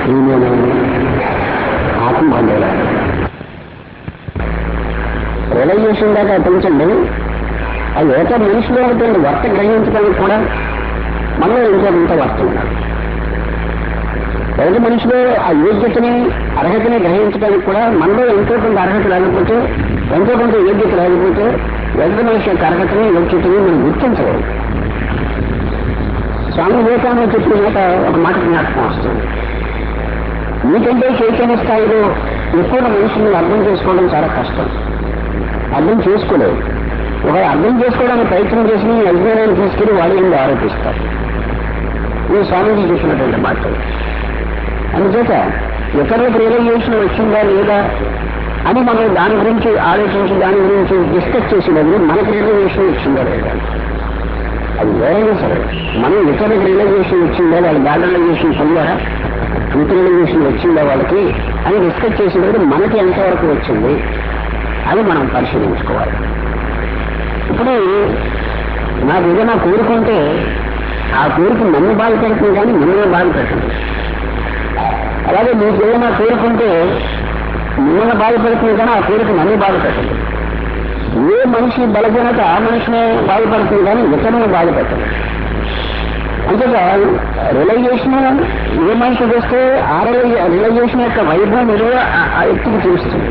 ప్రియమైన ఆత్మబంధువులారా రియలైజేషన్ దాకా పెంచండి ఆ యువత మనిషిలో ఉంటుంది వర్త గ్రహించడానికి కూడా మనలో ఎంతో కొంత వర్త ఉన్నారు ఎదుటి మనిషిలో ఆ యోగ్యతని అర్హతని గ్రహించడానికి కూడా మనలో ఎంతో కొంత అర్హత లేకపోతే ఎంతో కొంత యోగ్యత లేకపోతే ఎదుటి మనిషి యొక్క అర్హతని యోగ్యతని మనం గుర్తించలేము స్వామి వివేకానంద చెప్పిన మాట ఒక మాట జ్ఞాపకం వస్తుంది మీకంటే చైతన్య స్థాయిలో ఎక్కువ మనుషుల్ని అర్థం చేసుకోవడం చాలా కష్టం అర్థం చేసుకోలేదు ఒక అర్థం చేసుకోవడానికి ప్రయత్నం చేసి మీ అజ్ఞానాన్ని తీసుకెళ్లి వాళ్ళ మీద ఆరోపిస్తారు ఈ స్వామీజీ చెప్పినటువంటి మాట అందుచేత ఇతరులకు రియలైజేషన్ వచ్చిందా లేదా అని మనం దాని గురించి ఆలోచించి దాని గురించి డిస్కస్ చేసే బదులు మనకు రియలైజేషన్ వచ్చిందా లేదా అది వేరైనా సరే మనం ఇతరులకు రియలైజేషన్ వచ్చిందా వాళ్ళు బ్యాడ్ రియలైజేషన్ పొందారా ట్రూత్ రియలైజేషన్ వచ్చిందా వాళ్ళకి అని డిస్కస్ చేసినప్పుడు మనకి ఎంతవరకు వచ్చింది అని మనం పరిశీలించుకోవాలి ఇప్పుడు నాకు ఏదైనా కోరుకుంటే ఆ కోరిక నన్ను బాధపెడుతుంది కానీ మిమ్మల్ని బాధపెట్టదు అలాగే మీకు ఏదైనా కోరుకుంటే మిమ్మల్ని బాధపెడుతుంది కానీ ఆ కోరిక నన్ను బాధపెట్టదు ఏ మనిషి బలహీనత ఆ మనిషిని బాధపడుతుంది కానీ ఇతరులను బాధపెట్టదు అంతేగా రిలైజేషన్ ఏ మనిషి చేస్తే ఆ రిలైజేషన్ యొక్క వైభవం విలువ ఆ- ఆ వ్యక్తికి తెలుస్తుంది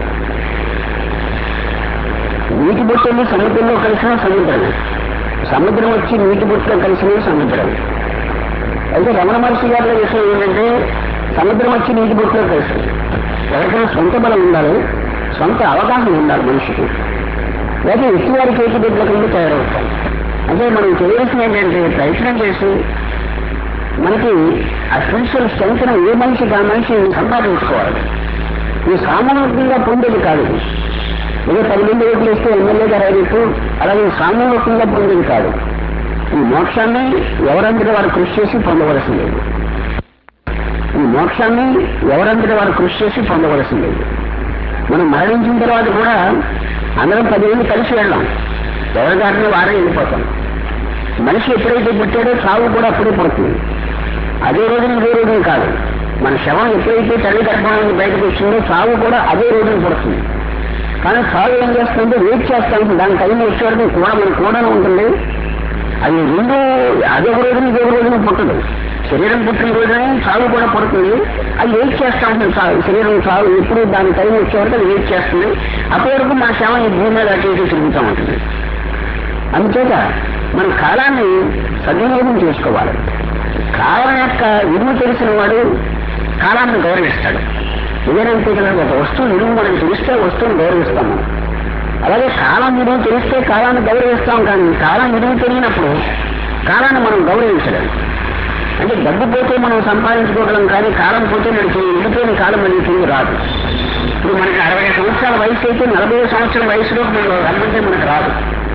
నీటి బొట్టుని సముద్రంలో కలిసిన సముద్రం సముద్రం వచ్చి నీటి బొట్టులో కలిసిన సముద్రం అయితే రమణ మహర్షి గారి విషయం ఏంటంటే సముద్రం వచ్చి నీటి బొట్టులో కలిసింది ఎవరికైనా సొంత బలం ఉండాలి సొంత అవగాహన ఉండాలి మనిషికి లేకపోతే ఎత్తివారి చేతి బిడ్డల కింద తయారవుతాం అంటే మనం చేయవలసిన ఏంటంటే ప్రయత్నం చేసి మనకి ఆ స్పిరిచువల్ స్ట్రెంగ్త్ ఏ మనిషికి ఆ మనిషి సంపాదించుకోవాలి ఈ సామూహికంగా పొందేది కాదు ఇది. ఏదో పది మంది ఓట్లు ఇస్తే ఎమ్మెల్యే గారు అయినట్టు అలాగే సామూహికంగా పొందేది కాదు ఈ మోక్షాన్ని ఎవరంతటి వారు కృషి చేసి పొందవలసింది ఈ మోక్షాన్ని ఎవరంతటి వారు కృషి చేసి పొందవలసింది మనం మరణించిన తర్వాత కూడా అందరం పది మంది కలిసి వెళ్ళాం ఎవరి దారిని వారే వెళ్ళిపోతాం మనిషి ఎప్పుడైతే పుట్టాడో చావు కూడా అప్పుడే పడుతుంది అదే రోజున ఇదే రోజున కాదు మన శవం ఎప్పుడైతే తల్లి గర్భం నుంచి బయటకు వచ్చిందో చావు కూడా అదే రోజున పడుతుంది కానీ చావు ఏం చేస్తుందంటే వెయిట్ చేస్తా ఉంటుంది దాని టైం వచ్చే వరకు కూడా మన కూడా ఉంటుంది అది రెండు అదే ఒక రోజున ఇదే ఒక రోజున పుట్టదు శరీరం పుట్టిన రోజునే చావు కూడా పడుతుంది అది వెయిట్ చేస్తా ఉంటుంది చావు శరీరం చావు ఎప్పుడు దాని టైం వచ్చే వరకు అది వెయిట్ చేస్తుంది అప్పటి వరకు మన శవం ఈ భూమి మీద అటు ఇటు తిరుగుతూ ఉంటుంది అందుచేత మన కాలాన్ని సద్వినియోగం చేసుకోవాలి కాలం యొక్క విలువ తెలిసిన వాడు కాలాన్ని గౌరవిస్తాడు ఇదేనంటే కదా ఒక వస్తువు విలువ మనకు తెలిస్తే వస్తువుని గౌరవిస్తాం మనం అలాగే కాలం విలువ తెలిస్తే కాలాన్ని గౌరవిస్తాం కానీ కాలం విలువ తెలియనప్పుడు కాలాన్ని మనం గౌరవించలేము అంటే డబ్బు పోతే మనం సంపాదించుకోగలం కానీ కాలం పోతే మనకి వెళ్ళిపోయిన కాలం మళ్ళీ తిరిగి రాదు ఇప్పుడు మనకి అరవై సంవత్సరాల వయసు అయితే నలభై సంవత్సరాల వయసులో మనం రమ్మంటే మనకు రాదు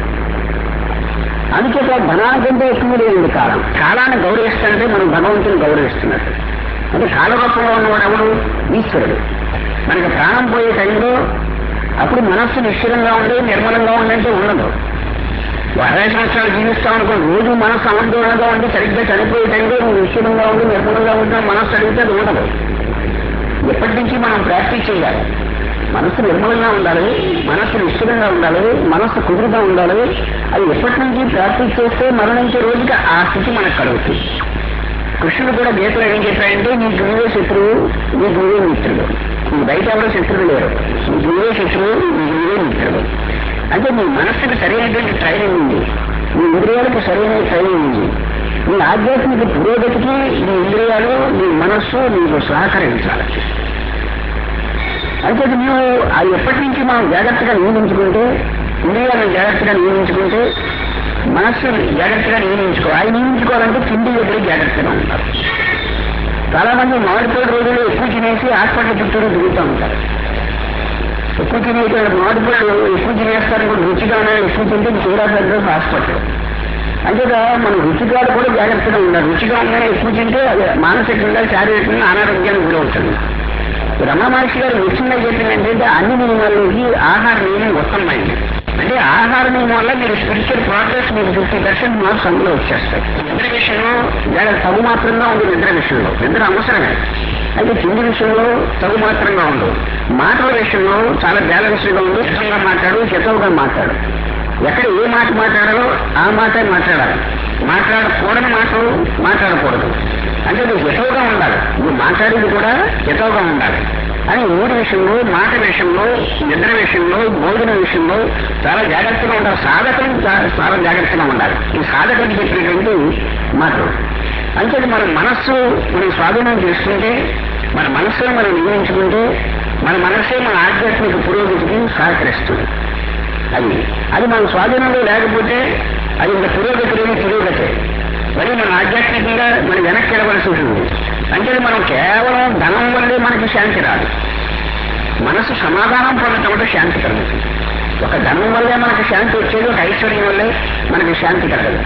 అందుచేత ధనానికంటే ఎక్కువ లేదు కాలం కాలాన్ని గౌరవిస్తుంటే మనం భగవంతుని గౌరవిస్తున్నట్టు అంటే కాలరూపంలో ఉన్నవాడు ఎవడు ఈశ్వరుడు మనకి ప్రాణం పోయే టైంలో అప్పుడు మనస్సు నిశ్చలంగా ఉండి నిర్మలంగా ఉండంటే ఉండదు అరవై సంవత్సరాలు జీవిస్తాం అనుకో రోజు మనస్సు ఆందోళనగా ఉండి సరిగ్గా చనిపోయే టైంలో నువ్వు నిశ్చలంగా ఉండి నిర్మలంగా ఉంటావు మనస్సు అడిగితే అది ఉండదు ఎప్పటి నుంచి మనం ప్రాక్టీస్ చేయాలి మనస్సు నిర్మలంగా ఉండాలి మనస్సు నిశ్చలంగా ఉండాలి మనస్సు కుదురుగా ఉండాలి అది ఎప్పటి నుంచి ప్రాక్టీస్ చేస్తే మరణించే రోజుకి ఆ స్థితి మనకు కలుగుతుంది కృష్ణుడు కూడా గీతలో ఏం చెప్పాడంటే నీ గురువే శత్రువు నీ గురువే మిత్రుడు నీ బయట ఎవరో శత్రుడు లేరు నీ గురువే శత్రువు నీ గురువే మిత్రుడు అంటే నీ మనస్సుకి సరైనటువంటి ట్రైనింగ్ ఉంది నీ ఇంద్రియాలకు సరైన ట్రైనింగ్ ఉంది నీ ఆధ్యాత్మిక పురోగతికి నీ ఇంద్రియాలు నీ మనస్సు నీకు సహకరించాలి అంటే నువ్వు అది ఎప్పటి నుంచి మనం జాగ్రత్తగా నియమించుకుంటే ఇంద్రియాలను జాగ్రత్తగా నియమించుకుంటే మనస్సు జాగ్రత్తగా నియమించుకో అది నియమించుకోవాలంటే తిండి ఎప్పుడు జాగ్రత్తగా ఉంటారు చాలా మంది మామిడిపోయిన రోజుల్లో ఎక్కువ తినేసి హాస్పిటల్ చుట్టూరు తిరుగుతూ ఉంటారు ఎక్కువ తినేటువంటి మామిడిపళ్ళు ఎక్కువ తినేస్తారు కూడా రుచిగా ఉన్నాయి ఎక్కువ తింటే తీరా పెద్ద హాస్పిటల్ అంతేగా మన రుచిగాడు కూడా జాగ్రత్తగా ఉండాలి రుచిగా ఉందని ఎక్కువ తింటే అది మానసికంగా శారీరకంగా అనారోగ్యానికి గురవుతుంది రమణ మహర్షి గారు ముఖ్యంగా చెప్పింది ఏంటంటే అన్ని నియమాలకి ఆహార నియమం ఉత్తమమైంది అంటే ఆహార నియమం వల్ల మీరు స్పిరిచువల్ ప్రోగ్రెస్ మీకు ఫిఫ్టీ పర్సెంట్ మార్క్స్ అందులో వచ్చేస్తాయి నిద్ర విషయంలో చాలా తగు మాత్రంగా ఉంది నిద్ర విషయంలో నిద్ర అవసరమే అయితే తిండి విషయంలో తగు మాత్రంగా ఉండవు మాటల విషయంలో చాలా బ్యాలెన్స్డ్గా ఉండు హితంగా మాట్లాడు హితవుగా మాట్లాడు ఎక్కడ ఏ మాట మాట్లాడాలో ఆ మాటే మాట్లాడాలి మాట్లాడకూడని మాటలు మాట్లాడకూడదు అంటే నువ్వు హితవుగా ఉండాలి నువ్వు మాట్లాడేది కూడా హితవుగా ఉండాలి అని ఊరి విషయంలో మాట విషయంలో నిద్ర విషయంలో భోజన విషయంలో చాలా జాగ్రత్తగా ఉండాలి సాధకులు చా- చాలా జాగ్రత్తగా ఉండాలి ఈ సాధకులు చెప్పినటువంటి మాటలు అంటే మన మనస్సు మనం స్వాధీనం చేసుకుంటే మన మనస్సును మనం నియమించుకుంటే మన మనస్సే మన ఆధ్యాత్మిక పురోగతికి సహకరిస్తుంది అది అది మన స్వాధీనంలో లేకపోతే అది ఇంకా పురోగతి లేని పురోగతి మరి మన ఆధ్యాత్మికంగా మనం వెనక్కి వెళ్ళవలసి ఉంటుంది అంటే మనం కేవలం ధనం వల్లే మనకి శాంతి రాదు మనసు సమాధానం పొందటం వల్ల శాంతి కలుగుతుంది ఒక ధనం వల్లే మనకి శాంతి వచ్చేది ఒక ఐశ్వర్యం వల్లే మనకి శాంతి కలగదు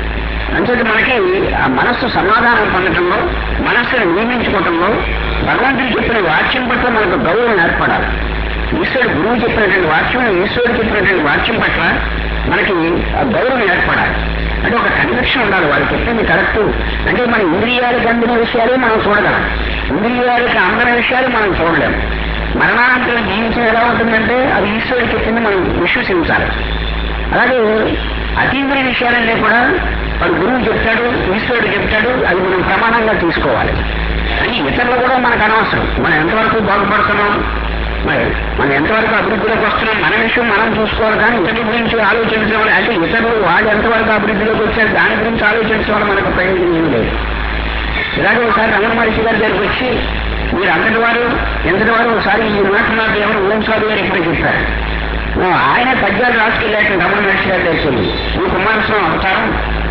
అంచేది మనకి ఆ మనస్సు సమాధానం పొందటంలో మనస్సును నియమించుకోవటంలో భగవంతుడు చెప్పిన వాక్యం పట్ల మనకు గౌరవం ఏర్పడాలి ఈశ్వరుడు గురువు చెప్పినటువంటి వాక్యం ఈశ్వరుడు చెప్పినటువంటి వాక్యం పట్ల మనకి ఆ గౌరవం ఏర్పడాలి అంటే ఒక కన్విక్షన్ ఉండాలి వాళ్ళు చెప్పింది కరెక్ట్ అంటే మన ఇంద్రియాలకు అందిన విషయాలే మనం చూడగలం ఇంద్రియాలకు అందని విషయాలు మనం చూడలేము మరణానంతరం జీవితం ఎలా ఉంటుందంటే అది ఈశ్వరుడు చెప్పింది మనం విశ్వసించాలి అలాగే అతీంద్రియ విషయాలన్నీ కూడా వాడు గురువు చెప్తాడు ఈశ్వరుడు చెప్తాడు అది మనం ప్రమాణంగా తీసుకోవాలి అని ఇతరులు కూడా మనకు అనవసరం మనం ఎంతవరకు బాగుపడుతున్నాం మరి మనం ఎంతవరకు అభివృద్ధిలోకి వస్తున్నాం మన విషయం మనం చూసుకోవాలి కానీ ఇతరుల గురించి ఆలోచించడం వల్ల అంటే ఇతరులు వాళ్ళు ఎంతవరకు అభివృద్ధిలోకి వచ్చారు దాని గురించి ఆలోచించడం వల్ల మనకు ప్రయోజనం ఏమి లేదు ఇలాగే ఒకసారి రమణ మహర్షి గారి దగ్గరికి వచ్చి మీరు అంతటి వారు ఎంతటి వారు ఒకసారి ఈ మాట నాకు ఎవరు ఓం స్వామి గారు ఎప్పుడే చెప్పారు ఆ, ఆయన పద్యాలు రాసుకెళ్ళాక రమణ మహర్షి గారి దగ్గరికి వెళ్ళి ఈ కుమారస్వామి అవతారం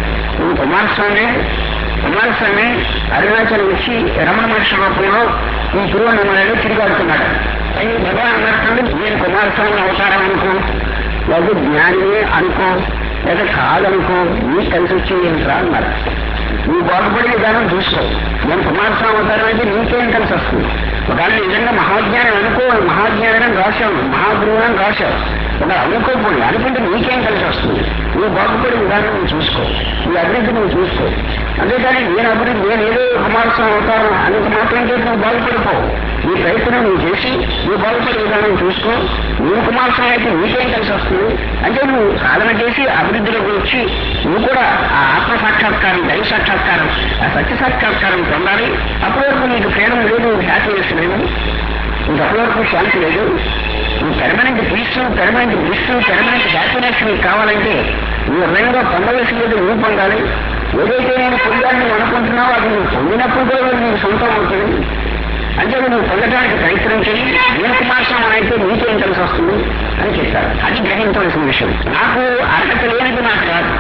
ఈ కుమారస్వామి కుమారస్వామి అరుణాచలం వచ్చి రమణ మహర్షి రూపంలో ఈ తిరువన్నమలలో తిరిగాడుతున్నాడు అయ్యి భగవాన్ అన్నట్టుండి నేను కుమారస్వామి అవతారం అనుకో లేదా జ్ఞానిని అనుకో లేదా కాదనుకో నీకు కలిసి వచ్చేది రా అన్నారు నువ్వు బాగుపడే విధానం చూసుకో నేను కుమారస్వామి అవుతాను అంటే నీకేం కలిసి వస్తుంది ఒకవేళ నిజంగా మహాజ్ఞానం అనుకో మహాజ్ఞానం రాశావు మహాగురువు అని రాశావు ఒకవేళ అనుకోకపోయి అనుకుంటే నీకేం కలిసి వస్తుంది నువ్వు బాగుపడే విధానం నువ్వు చూసుకో నీ అభివృద్ధి నువ్వు చూసుకో అంతేకాని నేను అభివృద్ధి నేను ఏదో కుమారస్వామి అవుతాను అనేక మాత్రం చేసి నువ్వు బాగుపడిపోవు నీ ప్రయత్నం నువ్వు చేసి నువ్వు బాగుపడే విధానం చూసుకో నువ్వు కుమారస్వామి అయితే నీకేం కలిసి వస్తుంది అంటే నువ్వు సాధన చేసి అభివృద్ధిలోకి వచ్చి నువ్వు కూడా ఆ ఆత్మ సాక్షాత్కారం దైవ సాక్షాత్కారం ఆ సత్య సాక్షాత్కారం పొందాలి అప్పటి వరకు నీకు ఫ్రీడమ్ లేదు హ్యాపీనెస్ లేదు నీకు అప్పటి వరకు శాంతి లేదు నువ్వు permanent peace permanent bliss permanent happiness నీకు కావాలంటే నువ్వు రెండుగా పొందవలసినది నువ్వు పొందాలి ఏదైతే నేను పొందాలని నువ్వు అనుకుంటున్నావో అది నువ్వు పొందినప్పుడు కూడా అది నీకు సొంతం అవుతుంది అంటే నువ్వు పొందడానికి ప్రయత్నం చేయి నేను కుమారస్వామి అయితే నీకేం కలిసి వస్తుంది అని చెప్పారు అది గ్రహించవలసిన విషయం నాకు అర్హత లేనిది నాకు రాదు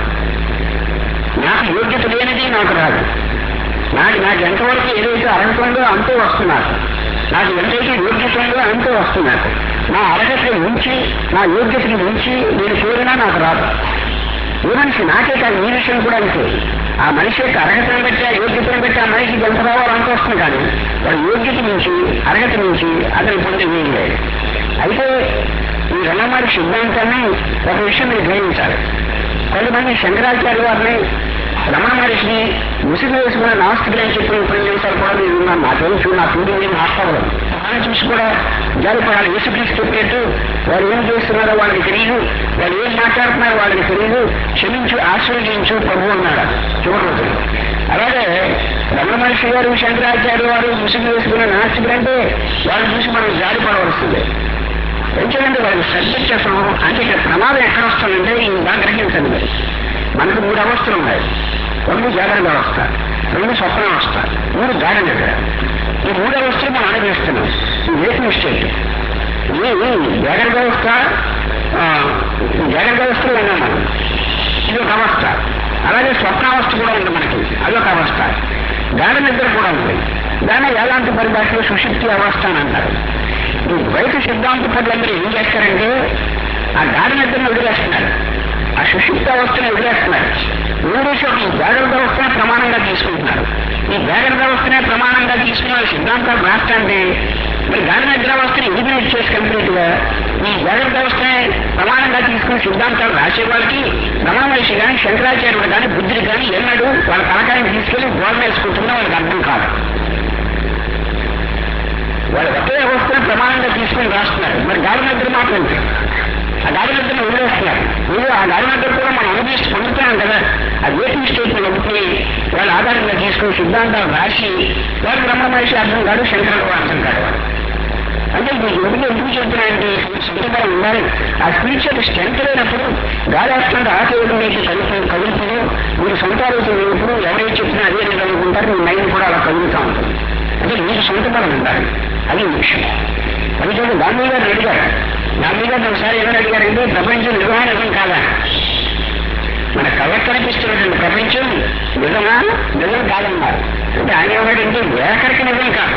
నాకు యోగ్యత లేనిది నాకు రాదు నాకు నాకు ఎంతవరకు ఏదైతే అర్హత ఉందో అంతే వస్తున్నారు నాకు ఎంతైతే యోగ్యత ఉందో అంతే వస్తున్నారు నా అర్హతని మించి నా యోగ్యతని మించి నేను కోరినా నాకు రాదు ఏ మనిషి నాకే కాదు ఈ విషయం కూడా అంతే ఆ మనిషి యొక్క అర్హతను బట్టి ఆ యోగ్యతను బట్టి ఆ మనిషికి ఎంత రావాలో అంత వస్తుంది కానీ వాడు యోగ్యత నుంచి అర్హత నుంచి అతను పొందే ఏం లేదు అయితే ఈ రమణమారి సిద్ధాంతాన్ని ఒక విషయం మీరు గ్రహించాలి కొంతమంది శంకరాచార్య వారిని రమణ మహర్షిని ముసుగు వేసుకున్న నాస్తికులు అని చెప్పిన ఉపన్యాసాలు కూడా నేను విన్నాను నా తెలుసు నా పీడి ఏం మాట్లాడదు ఆయన చూసి కూడా జారిపడాలి యేసుక్రీస్తు చెప్పినట్టు వారు ఏం చేస్తున్నారో వాళ్ళకి తెలియదు వాళ్ళు ఏం మాట్లాడుతున్నారో వాళ్ళకి తెలియదు క్షమించు ఆశ్రయించు ప్రభు అన్నాడు చివరి అలాగే రమణ మహర్షి గారు శంకరాచార్య వారు ముసుగు వేసుకున్న నాస్తికులు అంటే వాళ్ళని చూసి మనం జారిపడవలసిందే ఎందుకంటే వాళ్ళకి సబ్జెక్ట్ అసలు అంటే ఇక్కడ ప్రమాదం ఎక్కడ వస్తుందంటే ఈ బాగా గ్రహించండి మీరు మనకు మూడు అవస్థలు ఉన్నాయి రెండు జాగ్రత్త అవస్థ రెండు స్వప్న అవస్థ మూడు గాఢ నిద్ర ఈ మూడు అవస్థలు మనం అనుభవిస్తున్నాం ఈ వేసిన స్టేట్ ఈ జాగ్రత్త అవస్థ ఆ, ఈ జాగ్రత్త అవస్థలో ఉన్నాం మనం ఇది ఒక అవస్థ అలాగే స్వప్నావస్థ కూడా ఉంది మనకి అదొక అవస్థ గాఢ నిద్ర కూడా ఉంది దాన్ని వేదాంత పరిభాషలో సుశక్తి అవస్థ అని అంటారు ఈ బయట సిద్ధాంత పనులందరూ ఏం చేస్తారంటే ఆ గాఢ నిద్రను వదిలేస్తున్నారు ఆ సుషుప్త అవస్థను వదిలేస్తున్నారు వదిలేసి ఒక ఈ జాగ్రత్త అవస్థనే ప్రమాణంగా తీసుకుంటున్నారు ఈ జాగ్రత్త అవస్థనే ప్రమాణంగా తీసుకున్న వాళ్ళ సిద్ధాంతాలు రాష్ట్రానికి మరి గాఢ నిద్ర అవస్థని ఎలిమినేట్ చేసి కంప్లీట్ గా ఈ జాగ్రత్త అవస్థనే ప్రమాణంగా తీసుకున్న సిద్ధాంతాలు రాసే వాళ్ళకి రమణ మహర్షి కానీ శంకరాచార్యుడు కానీ బుద్ధుడు కానీ ఎన్నడూ వాళ్ళ తలకాయని తీసుకెళ్లి గోడ వేసుకుంటున్నా వాళ్ళకి అర్థం కాదు ప్రమాణంగా తీసుకుని రాస్తున్నారు మరి గాలి నిద్ర మాత్రం ఏంటి? ఆ గాలి నిద్రను వదిలేస్తున్నారు మీరు ఆ గాలి నిద్ర కూడా మనం అనుభవిస్తూ పొందుతున్నాం కదా ఆ వేటింగ్ స్టేట్ ఒకటి వాళ్ళ ఆధారంగా తీసుకుని సిద్ధాంతాలు రాసి వాడు రమణ మహర్షి అర్థం కాదు శంకరుడు అర్థం కాదు వాడు అంటే మీకు ఎందుకు ఎందుకు చెప్తున్నానంటే స్పిరిచువల్ ఉండాలి ఆ స్పిరిచువల్ స్ట్రెంత్ లేనప్పుడు గాలి వస్తుంటే ఆకేయడం అయితే కలుపు కదులుతుంది మీరు సొంత ఆలోచన లేనప్పుడు ఎవరైతే చెప్పినా అదే లేదు అనుకుంటారు మీ మైండ్ కూడా అలా కదులుతూ ఉంటుంది అంటే మీకు సొంత బలం ఉండాలి అది విషయం అది చూడండి గాంధీ గారు అడిగారు గాంధీ గారు ఒకసారి ఏమని అడిగారంటే ప్రపంచం నిజమా నిజం కాదా మన కళ్ళకు కనిపిస్తున్నటువంటి ప్రపంచం నిజమా నిజం కాదన్నారు అంటే ఆయన ఏమన్నాడంటే వేకరికి నిజం కాదు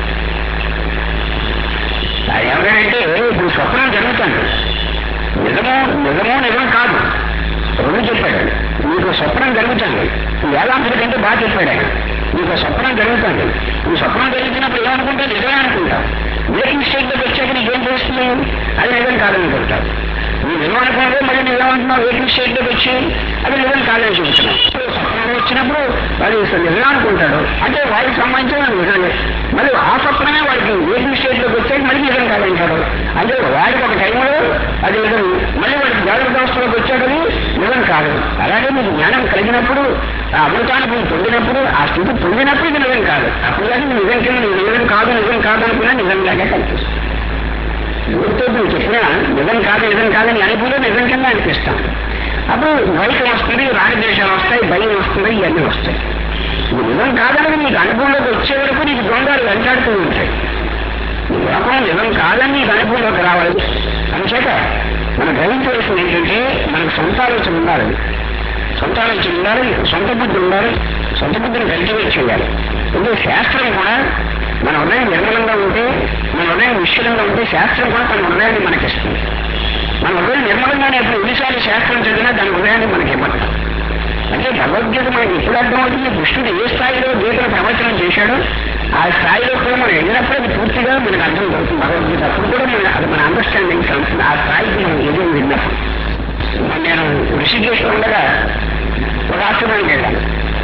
ఆయన ఏమన్నాడంటే ఇప్పుడు స్వప్నం జరుగుతుంది నిజమో నిజమో నిజం కాదు రెండు చెప్పాడు మీకు స్వప్నం జరుగుతుంది వేదాంతుడి కంటే బాగా చెప్పాడు ఆయన మీకు స్వప్నం జరుగుతుంది ఈ స్వప్నం జరుగుతున్నప్పుడు ఏమనుకుంటా నిజమే అనుకుంటాం బ్రేకింగ్ స్టేట్లోకి వచ్చాక నీకేం చేస్తుంది అది నిజం కాదనుకుంటావు నువ్వు నిజం అనుకోవడం మళ్ళీ నిజం అంటున్నావు బ్రేకింగ్ స్టేట్లోకి వచ్చి అది నిజం కాదని చెబుతున్నావు స్వప్నంలో వచ్చినప్పుడు వాడు అసలు నిజం అనుకుంటాడు అంటే వాడికి సంబంధించిన నిజమే మళ్ళీ ఆ స్వప్నమే వాడికి బ్రేకింగ్ స్టేట్లోకి వచ్చాక మళ్ళీ నిజం కాదంటాడు అంటే వాడికి ఒక టైంలో అది నిజం మళ్ళీ వాడికి జాగ్రత్త అవస్థలోకి వచ్చాడు అది నిజం కాదు అలాగే మీకు జ్ఞానం కలిగినప్పుడు ఆ అమృతానుభవం పొందినప్పుడు ఆ స్థితి పొందినప్పుడు ఇది నిజం కాదు అప్పుడు కానీ ఇది నిజం కింద నీకు నిజం కాదు నిజం కాదు అనుకున్నా నిజంలాగా కనిపిస్తుంది ఎవరితో నువ్వు చెప్పినా నిజం కాదు నిజం కాదని అనుభూతి నిజం కింద అనిపిస్తాం అప్పుడు వైఖం వస్తుంది రాగద్వేషాలు వస్తాయి భయం వస్తుంది ఇవన్నీ వస్తాయి ఇది నిజం కాదని నీకు అనుభవంలోకి వచ్చే వరకు నీకు దొంగలు వెంటాడుతూ ఉంటాయి ఈ లోకం నిజం కాదని నీకు అనుభవంలోకి రావాలి అందుచేత మనం గ్రహించవలసింది ఏంటంటే మనకు సొంత ఆలోచన ఉండాలి సొంత ఆలోచన ఉండాలి సొంత బుద్ధి ఉండాలి సొంత బుద్ధిని కల్టివేట్ చేయాలి ఎందుకంటే శాస్త్రం కూడా మన హృదయం నిర్మలంగా ఉంటే మన హృదయం నిశ్చలంగా ఉంటే శాస్త్రం కూడా తన హృదయాన్ని మనకిస్తుంది మన హృదయం నిర్మలంగానే ఎప్పుడు ఎన్నిసార్లు శాస్త్రం చదివినా దాని హృదయాన్ని మనకి ఇవ్వదు అంటే భగవద్గీత మనకి ఎప్పుడు అర్థమవుతుంది కృష్ణుడు ఏ స్థాయిలో గీతను ప్రవచనం చేశాడో ఆ స్థాయిలో కూడా మనం ఎదిగినప్పుడు అది పూర్తిగా మనకు అర్థం అవుతుంది భగవద్గీత అప్పుడు కూడా మన అది మన అండర్స్టాండింగ్ అవుతుంది ఆ స్థాయికి మనం ఎదురు విన్నప్పుడు నేను ఋషికేశ్లో ఉండగా ఒక ఆశ్రమానికి వెళ్ళాను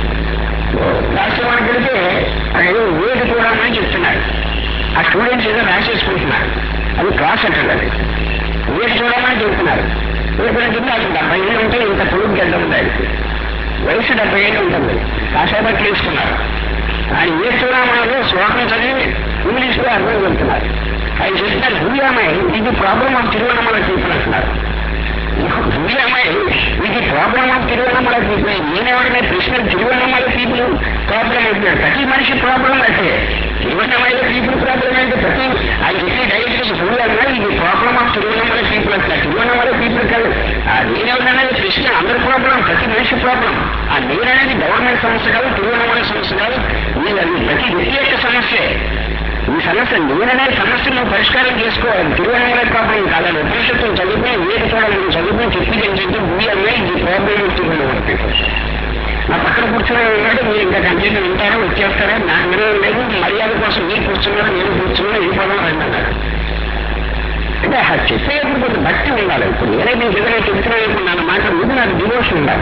ఆశ్రమానికి వెళితే అక్కడ ఏదో వేది కూడా అని చెప్తున్నారు ఆ స్టూడెంట్స్ ఏదో రాసేసుకుంటున్నారు అది క్లాస్ అంటారు అది వేది చూడమని చెప్తున్నారు వేది కింద అసలు డెబ్బై ఏళ్ళు ఉంటే ఇంత పొడుగు గడ్డ ఉంది ఆయనకి వయసు డెబ్బై ఏళ్ళు ఉంటుంది కాసేపట్లు వేసుకున్నారు ఆయన వేది చూడమని శ్లోకం చదివి ఇంగ్లీష్లో అర్థం చెప్తున్నారు ఆయన చెప్తున్నారు భూయామై ఇది ప్రాబ్లం ఆఫ్ తిరువన్నమల పీపుల్ అంటున్నారు భూయామై ఇది ప్రాబ్లం ఆఫ్ తిరువన్నమల పీపుల్ నేనేవాడిన ప్రశ్న తిరువన్నమల పీపుల్ ప్రాబ్లం అంటున్నాడు ప్రతి మనిషి ప్రాబ్లం అంటే తిరువన్నమల పీపుల్ ప్రాబ్లం అంటే ప్రతి ఆయన చెప్పి డైరెక్ట్ భూయామై ఇది ప్రాబ్లం ఆఫ్ తిరువన్నమల పీపుల్ అంటున్నారు తిరువన్నమల పీపుల్ కాదు ఆ నేనేవాడనేది ప్రశ్న అందరి ప్రాబ్లం ప్రతి మనిషి ప్రాబ్లం ఆ నేననేది గవర్నమెంట్ సమస్య కాదు తిరువన్నమల సమస్య కాదు ఇది అది ప్రతి వ్యక్తి యొక్క సమస్యే ఈ సమస్య నేననే సమస్య నువ్వు పరిష్కారం చేసుకోవాలి తిరువనమల ప్రాబ్లం కాదని ఉపనిషత్తులు చదివితే వేది చూడాలని చదివితే చెప్పింది ఏంటంటే భూమి అమ్మాయి ఇది ప్రాబ్లం తిరువనమలకి నా పక్కన కూర్చుని ఉన్నాడు మీరు ఇంకా కంటిన్యూ వింటారా వచ్చేస్తారా నాకు వినడం లేదు మర్యాద కోసం మీరు కూర్చున్నారు నేను కూర్చున్నా వెళ్ళిపోదాం రండి అన్నారు అంటే ఆ చెప్పేటప్పుడు కొంచెం భక్తి ఉండాలి ఇప్పుడు నేనే మీకు ఏదైనా చెప్తున్నాను నా మాట ముందు నాకు డివోషన్ ఉండాలి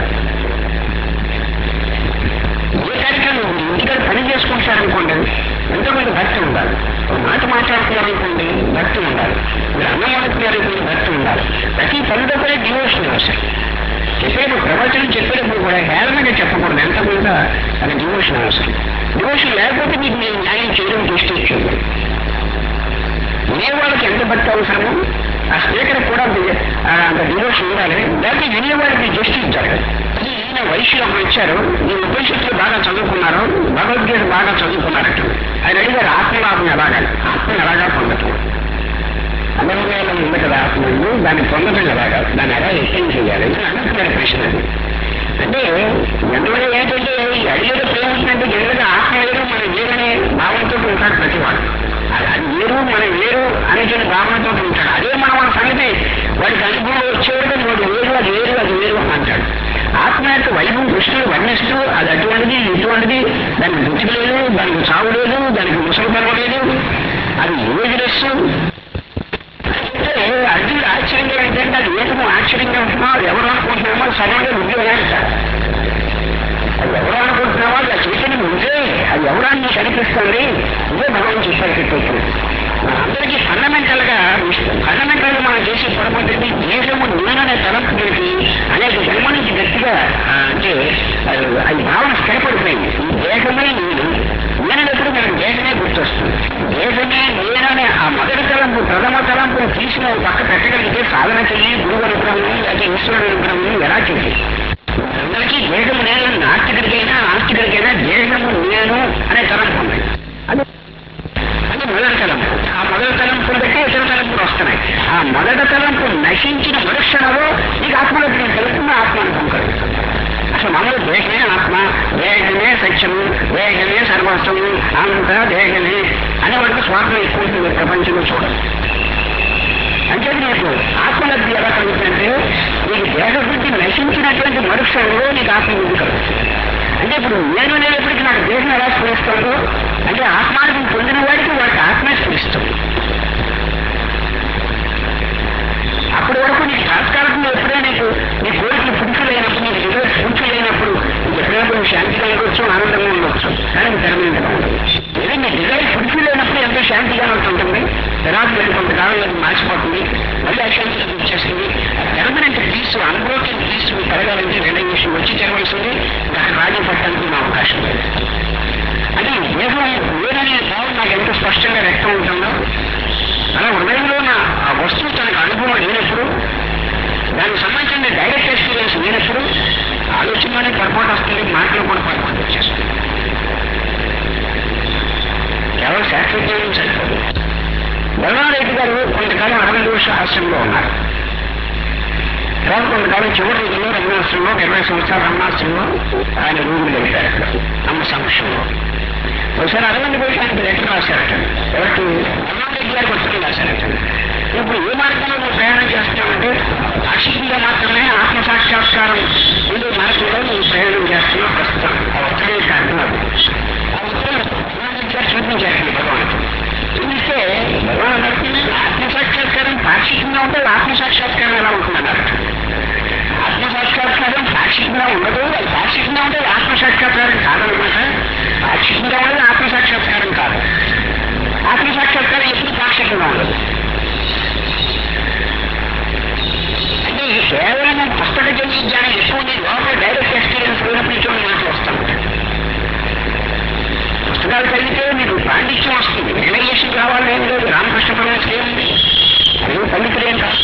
ఏ కార్యక్రమం ఇంటికాడ పని చేసుకుంటారనుకోండి ఎంతో కొంత భక్తి ఉండాలి ఒక మాట మాట్లాడుతున్నారనుకోండి భక్తి ఉండాలి మీరు అన్నం వండుతున్నారనుకోండి భక్తి ఉండాలి ప్రతి పనిలో కూడా డివోషన్ అవసరం చెప్పేటప్పుడు ప్రవచనం చెప్పేటప్పుడు కూడా హేళనగా చెప్పకూడదు ఎంత కూడా అది డివోషన్ అవసరం డివోషన్ లేకపోతే మీకు నేను న్యాయం చేయడం దృష్టి వినేవాళ్ళకి ఎంత భక్తి అవసరమో ఆ స్పీకర్ కూడా అంత ఆ అంత డివోషన్ ఉండాలి లేకపోతే వినేవాడికి జస్టిస్ జరగదు అది ఈయన వయసులో వచ్చారు ఈ ఉపనిషత్తులు బాగా చదువుకున్నారు భగవద్గీత బాగా చదువుకున్నారట ఆయన అడిగారు ఆత్మలాభం ఎలాగా ఆత్మ ఎలాగా పొందటం అమరవేలం ఉంది కదా ఆత్మ ఉంది, దాన్ని పొందడం ఎలాగా దాన్ని ఎలా యత్నం చేయాలి అని అడుగుతున్నారు ప్రశ్న అది. అంటే జనరల్గా ఏంటంటే ఈ అడిగేది ప్రేమించినట్టు జనరల్గా ఆత్మ వేరు మన వేరనే భావంతో ఉంటాడు ప్రతివాడు అది అది వేరు మన వేరు అనేటువంటి భావనతో ఉంటాడు అదే మన మన సంగతి వాడికి అనుభవం వచ్చేవాడు వాడు వేరు అది వేరు అది వేరు అని అంటాడు ఆత్మ యొక్క వైభవం కృష్ణుడు వర్ణిస్తూ అది అటువంటిది ఇటువంటిది దానికి బుద్ధి లేదు దానికి చావు లేదు దానికి ముసలితనం లేదు అది యోగిరస్ అంటే అర్జునుడు ఆశ్చర్యంగా ఏంటంటే అది ఏమో ఆశ్చర్యంగా ఉంటున్నావు అది ఎవరు అనుకుంటున్నామో సడన్గా ఉద్యోగం అంటారు అది ఎవరు అనుకుంటున్నావో అది ఆ చైతన్యం ఉంటే అది ఎవరాన్ని కనిపిస్తుంది ఇదే భగవాన్ చెప్పారు చెప్పేసి అందరికీ ఫండమెంటల్ గా ఫండమెంటల్ గా మనం చేసే పొరపాటు ఏంటి? దేశము నేననే తలంపు మనకి అనేక జన్మ నుంచి గట్టిగా ఆ, అంటే అది అది భావన స్థిరపడిపోయింది ఈ దేశమే నేను నేనప్పుడు మనకు దేశమే గుర్తొస్తుంది దేశమే నేననే ఆ మొదటి తలంపు ప్రథమ తలంపు తీసిన ఒక పక్క పెట్టగలిగితే సాధన చెయ్యి గురువు అనుగ్రహం లేకపోతే ఈశ్వరుడు అనుగ్రహం ఎలా చేసి అందరికీ దేశము నేను నాస్తికుడికైనా ఆస్తికుడికైనా దేశము నేను అనే తలంపు ఉంది అది అది మొదటి తలంపు ఆ మొదటి తలంపులు బట్టి ఇతర తలంపులు వస్తున్నాయి ఆ మొదటి తలంపు నశించిన మరుక్షణలో నీకు ఆత్మలగ్నం కలుగుతుంది ఆత్మానుభవం కలుగుతుంది అసలు మామూలు దేహమే ఆత్మ దేహమే సత్యము దేహమే సర్వస్వము అంతా దేహమే అనే వరకు స్వార్థం ఎక్కువ ఉంటుంది ప్రపంచంలో చూడండి అంటే నీకు ఆత్మలబ్ధి ఎలా కలుగుతుందంటే నీకు దేహబుద్ధి నశించినటువంటి మరుక్షణంలో నీకు ఆత్మబుద్ధి కలుగుతుంది అంటే ఇప్పుడు నేను అనేప్పటికీ నాకు దేహం ఎలా స్ఫురిస్తుందో అంటే ఆత్మానుభవం పొందిన వాడికి వాడికి ఆత్మే స్ఫురిస్తుంది అప్పటి వరకు నీకు తాత్కాలికంగా ఎప్పుడైనా నీకు నీ కోరికలు ఫుల్ఫిల్ అయినప్పుడు నీకు డిజైర్స్ ఫుల్ఫిల్ అయినప్పుడు నీకు ఎప్పుడైనా కొంచెం శాంతిగా ఉండొచ్చు ఆనందంగా ఉండొచ్చు కానీ పెర్మనెంట్గా ఉండదు ఏదో నీ డిజైర్ ఫుల్ఫిల్ అయినప్పుడు ఎంతో శాంతిగా ఉంటుంది తర్వాత మళ్ళీ కొంతకాలం అది మార్చిపోతుంది మళ్ళీ అశాంతికి వచ్చేస్తుంది పెర్మనెంట్ పీస్ అన్బ్రోకెన్ పీస్ కలగాలంటే రిలైజేషన్ వచ్చి చేరవలసింది అక్కడ రాజీ పట్టడానికి ఉన్న అవకాశం లేదు అంటే ఈ దేహం వేరనే భావం నాకు ఎంత స్పష్టంగా వ్యక్తం ఉంటుందో అలా హృదయంలో ఉన్న ఆ వస్తువు తనకు అనుభవం లేనప్పుడు దానికి సంబంధించిన డైరెక్ట్ ఎక్స్పీరియన్స్ లేనప్పుడు ఆలోచనలోనే పొరపాటు వస్తుంది మాటలు కూడా పొరపాటు వచ్చేస్తుంది కేవలం శాస్త్రజ్ఞానం సరిపోదు బలరామరెడ్డి గారు కొంతకాలం అరవిందోష ఆశ్రమంలో ఉన్నారు తర్వాత కొంతకాలం చివరి రోజుల్లో రమణాశ్రమంలో ఇరవై సంవత్సరాల రమణాశ్రమంలో ఆయన రూములు గడిపారు అక్కడ అమ్మ సమక్షంలో ఒకసారి అరవింద్ ఘోష్ ఆయనకి లెటర్ రాశారట ఎవరికి రమణారెడ్డి గారికి ఉత్తరం రాశారట ఇప్పుడు ఏ మార్గంలో నువ్వు ప్రయాణం చేస్తున్నావంటే పాక్షికంగా మాత్రమే ఆత్మ సాక్షాత్కారం ఉండే మార్గంలో నువ్వు ప్రయాణం చేస్తున్నావు ప్రస్తుతం ఆ ఉత్తరం కారణం అది ఆ ఉత్తరం రమణారెడ్డి గారు చూపించారండి భగవానికి చూపిస్తే భగవాన్ అడుగుతుంది ఆత్మ సాక్షాత్కారం పాక్షికంగా ఉంటే ఆత్మ సాక్షాత్కారం ఎలా ఉంటుందన్నారు ఆత్మ సాక్షాత్కారం పాక్షికంగా ఉండదు అది పాక్షికంగా ఉంటే అది ఆత్మ సాక్షాత్కారం కాదనమాట పాక్షికంగా ఉన్నది ఆత్మ సాక్షాత్కారం కాదు ఆత్మ సాక్షాత్కారం ఎప్పుడు పాక్షికంగా ఉండదు అంటే ఇది కేవలం పుస్తక జన్య జ్ఞానం ఎక్కువ ఉంది లోపల డైరెక్ట్ ఎక్స్పీరియన్స్ లేనప్పుడు ఇటువంటి మాటలు వస్తాం పుస్తకాలు చదివితే మీకు పాండిత్యం వస్తుంది రియలైజేషన్ కావాలని ఏం లేదు రామకృష్ణ పరమేశ్వర ఏముంది అదే పండితులేం కాదు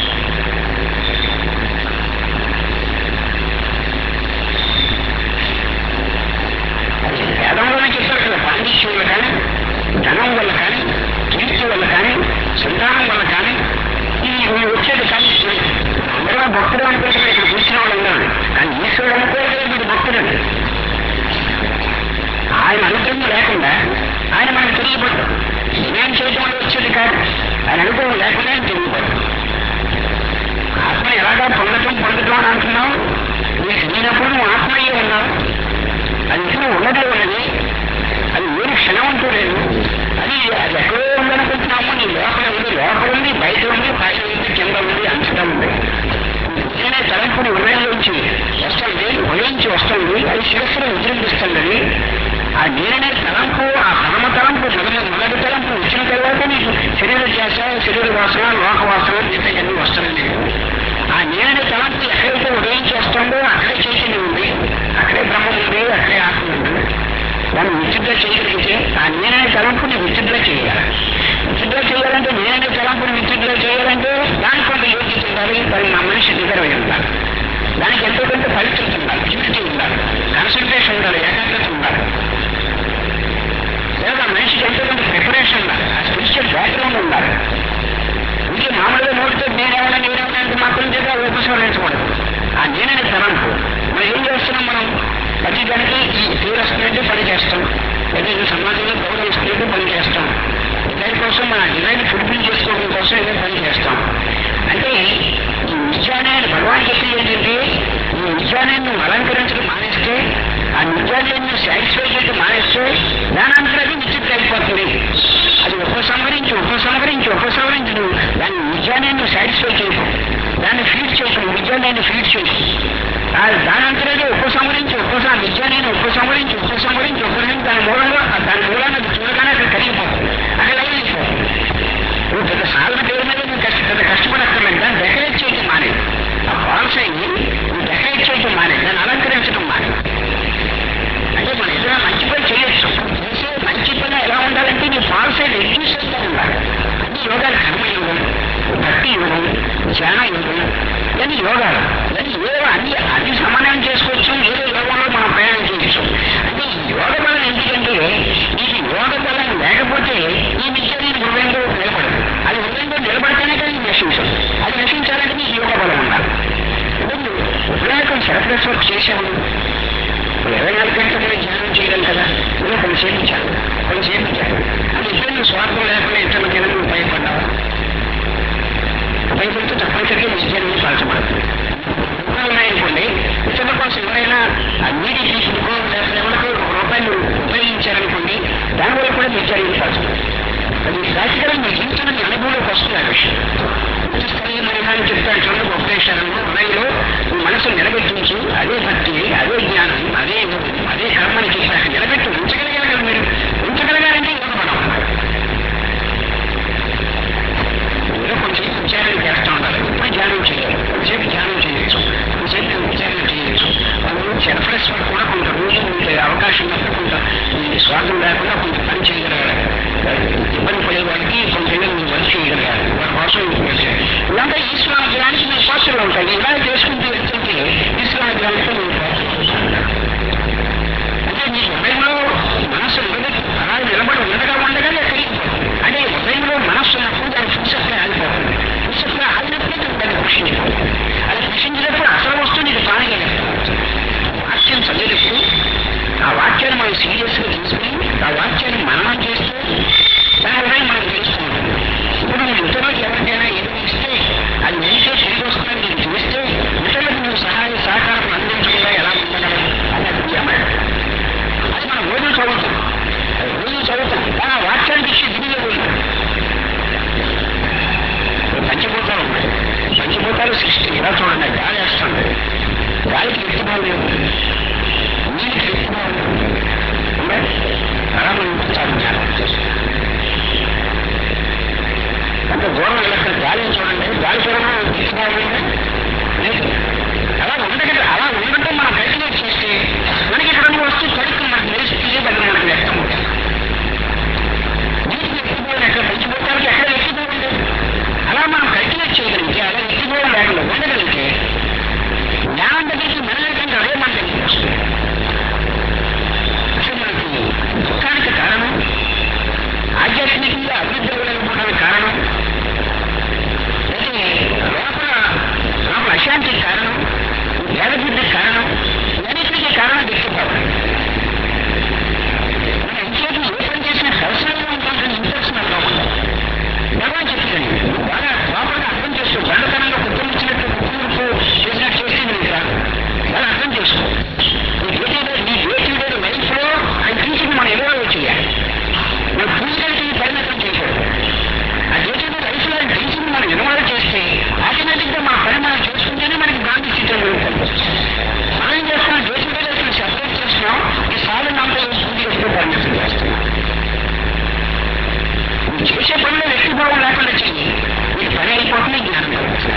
వేదంలోనే చెప్పారు కదా పాండిత్యం వల్ల కానీ ధనం వల్ల కానీ కీర్తి వల్ల కానీ సంతానం వల్ల కానీ ఈ ఈ వచ్చేది కానీ అందరూ భక్తులు అనుకుంటారు ఇక్కడ కూర్చున్న వాళ్ళందరూ కానీ ఈశ్వరుడు అనుకోలేదు వీడు భక్తుడండి ఆయన అనుగ్రహం లేకుండా ఆయన మనకు తెలియబడ్డు నేనేం చేయడం వల్ల వచ్చేది కాదు ఆయన అనుగ్రహం లేకుండా ఆయన తెలియబడ్డు ఆత్మ ఎలాగా పొందటం పొందటం అని అంటున్నావు నీకు తెలియనప్పుడు నువ్వు ఆత్మయ్యే ఉన్నావు అది ఇప్పుడు ఉన్నదే ఉన్నది అది ఏమి క్షణం అంటూ లేదు అది అది ఎక్కడో ఉందనుకుంటున్నాము నీ లోపల ఉంది లోపల ఉంది బయట ఉంది పైన ఉంది కింద ఉంది అంతటా ఉంది నేనే తలంపుని హృదయంలోంచి వస్తుంది హృదయించి వస్తుంది అది శిరస్సును విజృంభిస్తుంది ఆ నేననే తలంపు ఆ పరమ తలంపు మొదటి మొదటి తలంపు వచ్చిన తర్వాత నీకు శరీర ధ్యాస శరీర వాసన లోక వాసన మిగతా అన్ని వస్తుంది నీకు ఆ నేననే తలంపు ఎక్కడైతే ఉదయించి వస్తుందో అక్కడే చైతన్యం ఉంది అక్కడే బ్రహ్మం ఉంది అక్కడే ఆత్మ ఉంది దాన్ని విచిద్ర చేయగలిగితే ఆ నేననే తలంపుని విచిద్ర చేయాలి విచిద్ర చేయాలంటే నేననే తలంపుని విచిద్ర చేయాలంటే దానికి కొంత యోగ్యత ఉండాలి దాన్ని నా మనిషి నిద్ర ఉండాలి దానికి ఎంతో కొంత పవిత్రత ఉండాలి ప్యూరిటీ ఉండాలి కాన్సన్ట్రేషన్ ఉండాలి ఏకాగ్రత ఉండాలి లేదా మనిషికి ఎంతో కొంత ప్రిపరేషన్ ఉండాలి ఆ స్పిరిచువల్ బ్యాక్గ్రౌండ్ ఉండాలి ఇంకే మామూలుగా నోటితో నేనేమన్నా నేనేమన్నా అంటే మాత్రం చేత అది ఉపసంహరించకూడదు ఆ నేననే తలంపు మనం ఏం చేస్తున్నాం మనం ప్రతి దానికి ఈ పేరు వస్తుందంటే పని చేస్తాం లేదా ఈ సమాజంలో గౌరవం ఇస్తుందంటే పని చేస్తాం దానికోసం మన డిజైన్ ఫుల్ఫిల్ చేసుకోవడం కోసం ఏదో పని చేస్తాం అంటే ఈ నిత్యాన్ని భగవాన్ చెప్పింది ఏంటంటే ఈ నిత్యాన్ని నువ్వు అలంకరించడం మానేస్తే ఆ నిత్యాన్ని నువ్వు సాటిస్ఫై చేయడం మానేస్తే దానంతా అది నిశ్చిత అయిపోతుంది అది ఉపసంహరించి ఉపసంహరించి ఉపసంహరించి నువ్వు దాన్ని నిజాన్ని నువ్వు సాటిస్ఫై చేయకు దాన్ని ఫీడ్ చేయకు నిజాన్ని ఫీడ్ చేయకు ఆ దానంతరే ఉపసంహరించి ఉపసం నిజాన్ని ఉపసంహరించి ఉపసంహరించి ఉపసంహరించి దాని మూలంగా దాని మూలాన్ని అది చూడగానే అక్కడ కరిగిపోతుంది అక్కడ అయిపోతుంది ధ్యాన యోగం ఇవన్నీ యోగాలు ఇవన్నీ ఏదో అన్ని అన్ని సమన్వయం చేసుకోవచ్చు ఏదో యోగంలో మనం ప్రయాణం చేయొచ్చు అంటే ఈ యోగ బలం ఎందుకంటే నీకు యోగ బలం లేకపోతే ఈ విద్య నీ హృదయంలో నిలబడదు అది హృదయంలో నిలబడితేనే కానీ నశించదు అది నశించాలంటే నీకు యోగ బలం ఉండాలి ఇప్పుడు ఉపయోగం సెల్ఫ్లెస్ వర్క్ చేసాము ఇరవై నాలుగు గంటల మీద ధ్యానం చేయడం కదా ఏదో కొంతసేపు ఇచ్చాను కొంతసేపు ఇచ్చాను అది ఇప్పుడు నువ్వు స్వార్థం లేకుండా ఇతరుల మీద నువ్వు ఉపయోగపడ్డావా ఉపయోగపడితే తప్పనిసరిగా విద్యను పాల్చబడుతుంది ఉన్నాయనుకోండి ఇతరుల కోసం ఎవరైనా ఆ నీటి తీసుకుకో లేకపోతే ఎవరికో ఒక రూపాయలు ఉపయోగించారనుకోండి దానివల్ల కూడా విద్యాన్ని పాల్చబడుతుంది అది ప్రాక్టికల్ మీ జీవితంలో మీ అనుభవంలోకి వస్తుంది ఆ విషయం స్థాయి మహిళని చెప్తాను చూడండి ఉపదేశాలను హృదయంలో మీ మనసు నిలబెట్టించు అదే భక్తి అదే జ్ఞానం అదే యోగం, అదే కర్మని చెప్పాక నిలబెట్టి ఉంచగలిగారు కదా మీరు ఉంచగలిగారంటే యోగపడం ఏదో కొంచెంసేపు విచారణ చేస్తూ ఉండాలి ఎప్పుడు ధ్యానం చేయాలి కొంచెంసేపు ధ్యానం చేయొచ్చు కొంచెంసేపు విచారణ చేయొచ్చు అందులో సెల్ఫ్లెస్ వర్క్ కూడా కొంత రోజు మీకు అవకాశం ఉన్నప్పుడు కొంత ఈ స్వార్థం లేకుండా కొంత పని చేయగలగాలి ఇబ్బంది పడే వాళ్ళకి కొంత మీరు వర్క్ చేయగలగాలి వాళ్ళ కోసం ఇలాంటి ఈశ్వరాగ్రహానికి మీ పోస్టర్లు ఉంటాయి ఇలా చేసుకుంటూ వెళ్తుంటే ఈశ్వరాగ్రహానికి మీరు అంటే మీ హృదయంలో మనస్సు నిలబెట్టి అలా నిలబడి ఉండగా ఉండగా ఎక్కడికి పోతుంది అంటే హృదయంలో మనస్సు ఉన్నప్పుడు దాని ఫుల్సెప్గా ఆగిపోతుంది ఫుల్సెప్గా ఆగినప్పుడే దాన్ని కృషించిపోతుంది అది కృషించినప్పుడు అసలు వస్తువు నీకు తానుగా వాక్యం చదివేటప్పుడు ఆ వాక్యాన్ని మనం సీరియస్గా తీసుకుని ఆ వాక్యాన్ని మననం చేస్తే దాని హృదయం మనకు తెలుస్తూ ఉంటుంది ఇప్పుడు నువ్వు ఇతరులకు ఎవరికైనా ఏదైనా ఇస్తే అది ఉంటే తిరిగి వస్తుందని నీకు తెలిస్తే ఇతరులకు నువ్వు సహాయ సహకారం అందించకుండా ఎలా ఉండగలవు అని అది నియమం. అది మనం రోజు చదువుతాం అది రోజు చదువుతాం కానీ ఆ వాక్యానికి ఇచ్చి దిగిపోయింది పంచభూతాలు ఉన్నాయి పంచభూతాలు సృష్టి ఇలా చూడండి గాలి వేస్తుంది గాలికి వ్యక్తిభావం లేదు నీటికి వ్యక్తిభావం లేదు ఉందా? అలా మనం చాలా జ్ఞానం అంత దూరం వెళ్ళక్కడ గాలిని చూడండి గాలి చూడడం వ్యక్తిభావం ఉందా? లేదు అలా ఉండదు అలా ఉండటం మనం కల్టివేట్ చేస్తే మనకి ఇక్కడ ఉన్న వస్తువు కడుక్కు మనకు తెలిస్తే అది మనకు వ్యక్తం అవుతుంది నీటికి వ్యక్తిభావం ఎక్కడ పంచిపోతానికి ఎక్కడ వ్యక్తిభావం లేదు అలా మనం కల్టివేట్ చేయగలిగితే అలా వ్యక్తిభావం లేకుండా ఉండగలిగితే జ్ఞానం దగ్గరికి మనకంటే అదే మన దగ్గరికి వస్తుంది అసలు మనకి దుఃఖానికి కారణం ఆధ్యాత్మికంగా అభివృద్ధి అవ్వలేకపోవడానికి కారణం అయితే లోపల లోపల అశాంతికి కారణం వేదబుద్ధికి కారణం ఇవన్నిటికీ కారణం వ్యక్తిభావం మన ఇంకేది ఏ పని చేసినా పర్సనల్గా ఉంటాం కానీ ఇంటర్సనల్గా ఉంటాం భగవాన్ చెప్పిందండి నువ్వు బాగా లోపలగా అర్థం చేసుకో దండతనంగా కుటుంబం ఇచ్చినట్టు కుటుంబంతో చేసినట్టు చేస్తే నువ్వు కాదు బాగా అర్థం చేసుకో నీ డ్యూటీ నీ డ్యూటీ లైఫ్లో ఆయన టీచింగ్ మనం ఎదురు చేయాలి మన పూజలకి పరిమితం చేయకూడదు ఆ డ్యూటీ లైఫ్లో ఆయన టీచింగ్ మనం ఎదురు చేస్తే ఆటోమేటిక్గా మన పని మనం చేసుకుంటేనే మనకి గాంధీ స్థితిలో మనం ఏం చేస్తున్నాం డ్యూటీ లైఫ్ సెపరేట్ చేస్తున్నాం ఈ సాధన అంతా పూజలకి పరిమితం చేస్తున్నాం నువ్వు చేసే పనిలో వ్యక్తిభావం లేకుండా చెయ్యి నీకు పని అయిపోతుంది జ్ఞానం కలుగుతుంది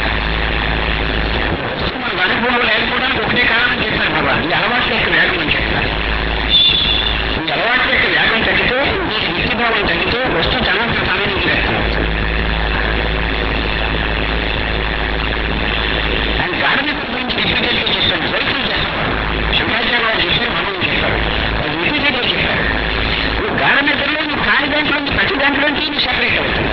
మన అనుభవం లేకపోవడానికి ఒకటే కారణం చెప్పారు బాబా ఈ అలవాట్ల యొక్క వేగం అని చెప్పారు ఈ అలవాట్ల యొక్క వేగం తగ్గితే నీకు వ్యక్తిభావం తగ్గితే వస్తువు తనంత తానే నీకు వ్యక్తం అవుతుంది ఆయన గాఢ గురించి రిపీటెడ్గా చెప్పాను రైతులు చెప్పారు శంకరాచార్య వారు చెప్పారు మనం చెప్పారు అది రిపీటెడ్గా చెప్పారు నువ్వు గాఢ నిద్రలో నువ్వు కాని దాంట్లో నుంచి ప్రతి దాంట్లోంచి నువ్వు సెపరేట్ అవుతావు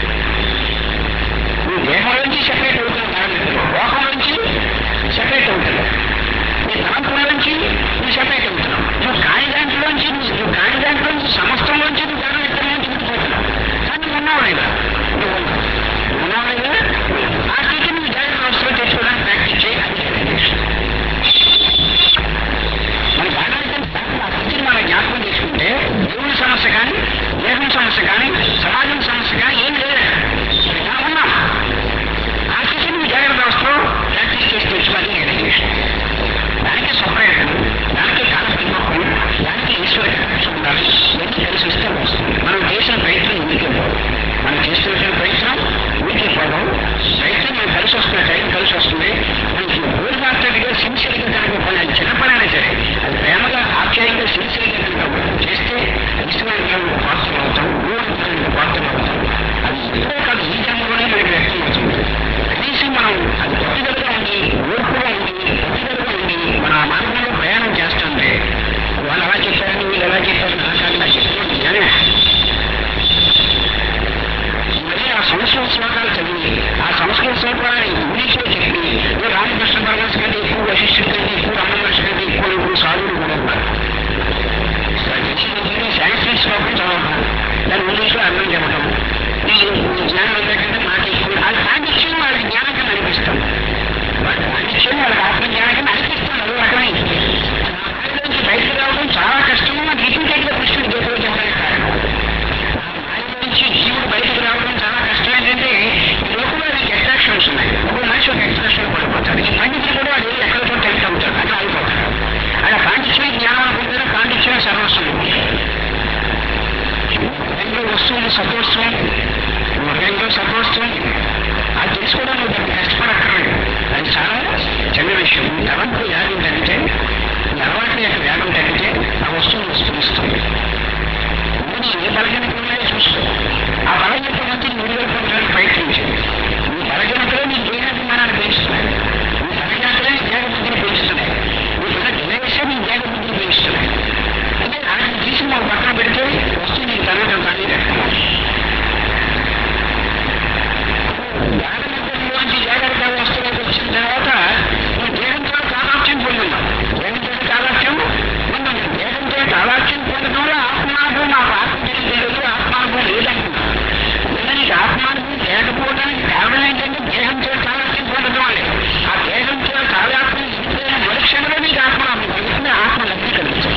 నువ్వు దేహం నుంచి సెపరేట్ అవుతావు గాఢ నిద్రలో లోకం నుంచి సెపరేట్ అవుతావు నీ తలంపుల నుంచి నువ్వు సెపరేట్ అవుతున్నావు నువ్వు కాని దాంట్లోంచి నువ్వు నువ్వు కాని దాంట్లోంచి సమస్తంలోంచి నువ్వు గాఢ నిద్ర నుంచి పోతున్నావు చెప్పడం ఈ ఈ జ్ఞానం ఏంటంటే మాట ఎక్కువ అది పాండిత్యం వాళ్ళకి జ్ఞానం కింద అనిపిస్తాం వాళ్ళ పాండిత్యం వాళ్ళకి ఆత్మజ్ఞానం కింద అనిపిస్తుంది అది రకమైన మాయలోంచి బయటకు రావడం చాలా కష్టము నాకు రిపీటెడ్ గా కృష్ణుడు గీతలో చెప్పడానికి కారణం మాయలోంచి జీవుడు బయటకు రావడం చాలా కష్టం ఏంటంటే ఈ లోకంలో నీకు అట్రాక్షన్స్ ఉన్నాయి ఒక మనిషి ఒక అట్రాక్షన్ పడిపోతాడు ఈ పండితులు కూడా వాడు ఎక్కడ చోట వెళ్తూ ఉంటాడు అక్కడ ఆగిపోతాడు అలా పాండిత్యం జ్ఞానం అనుకుంటారు పాండిత్యం సర్వస్వం హృదయంలో వస్తువులు సత్వస్వం హృదయంలో సత్వస్వం అది తెలుసుకోవడం నువ్వు పెద్ద కష్టపడక్కర్లేదు అది చాలా చిన్న విషయం నీ తలంపు వేగం తగ్గితే నీ అలవాట్ల యొక్క వేగం తగ్గితే ఆ వస్తువును స్ఫురిస్తుంది నువ్వు ఏ బలహీనత ఉన్నాయో చూసుకో ఆ బలహీనత నుంచి నిరుగొల్పడానికి ప్రయత్నించు నీ బలహీనతలో నీ దేహాభిమానాన్ని పెంచుతున్నాయి నీ బలహీనతలే నీ దేహబుద్ధిని పెంచుతున్నాయి నీకున్న డిలైసే నీ దేహబుద్ధిని పెంచుతున్నాయి అంటే వాటిని తీసి మనం పక్కన పెడితే వస్తువు నీకు తనంత తానే కట్టుకోవాలి జాగ్రత్తలోంచి జాగ్రత్త వస్తువులకు వచ్చిన తర్వాత నువ్వు దేహంతో కాలాక్ష్యం పొందున్నావు దేహంతో కాలాక్ష్యం పొందండి దేహంతో కాలాక్ష్యం పొందడంలో ఆత్మానుభవం నాకు ఆత్మజ్ఞానం తెలియదు ఆత్మానుభవం లేదంటున్నా ఇంకా నీకు ఆత్మానుభవం లేకపోవడానికి కారణం ఏంటంటే దేహంతో కాలాక్ష్యం పొందడం వల్లే ఆ దేహంతో కాలాక్ష్యం ఇచ్చిపోయిన మరుక్షణంలో నీకు ఆత్మానుభవం కలుగుతుంది ఆత్మ లబ్ధి కలుగుతుంది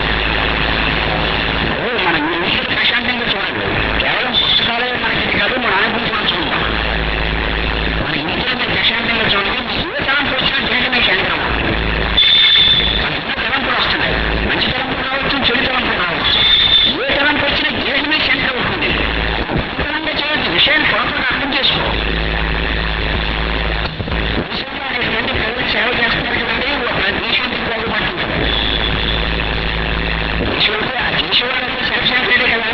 ఓ, మనం ఈ ఇంట్లో ప్రశాంతంగా చూడండి కేవలం పుస్తకాలే మనకి ఇది కాదు మన అనుభవం కూడా చూద్దాం మన ఇంట్లో మీరు ప్రశాంతంగా చూడండి మీకు ఏ తలంపు వచ్చినా దేహమే కేంద్రం మనకున్న తలంపులు వస్తున్నాయి మంచి తలంపులు రావచ్చు చెడు తలంపులు రావచ్చు ఏ తలంపు వచ్చినా దేహమే సెంటర్ అవుతుంది దొంగతనంగా చేయొద్దు విషయాన్ని పొరపాటు అర్థం చేసుకో దేశంలో అనేక మంది ప్రజలు సేవ చేస్తున్నారు కదండి ఒక దేశానికి బాగుపడుతున్నారు దేశంలో ఆ దేశంలో సెల్ఫ్ సెంటర్డే కదా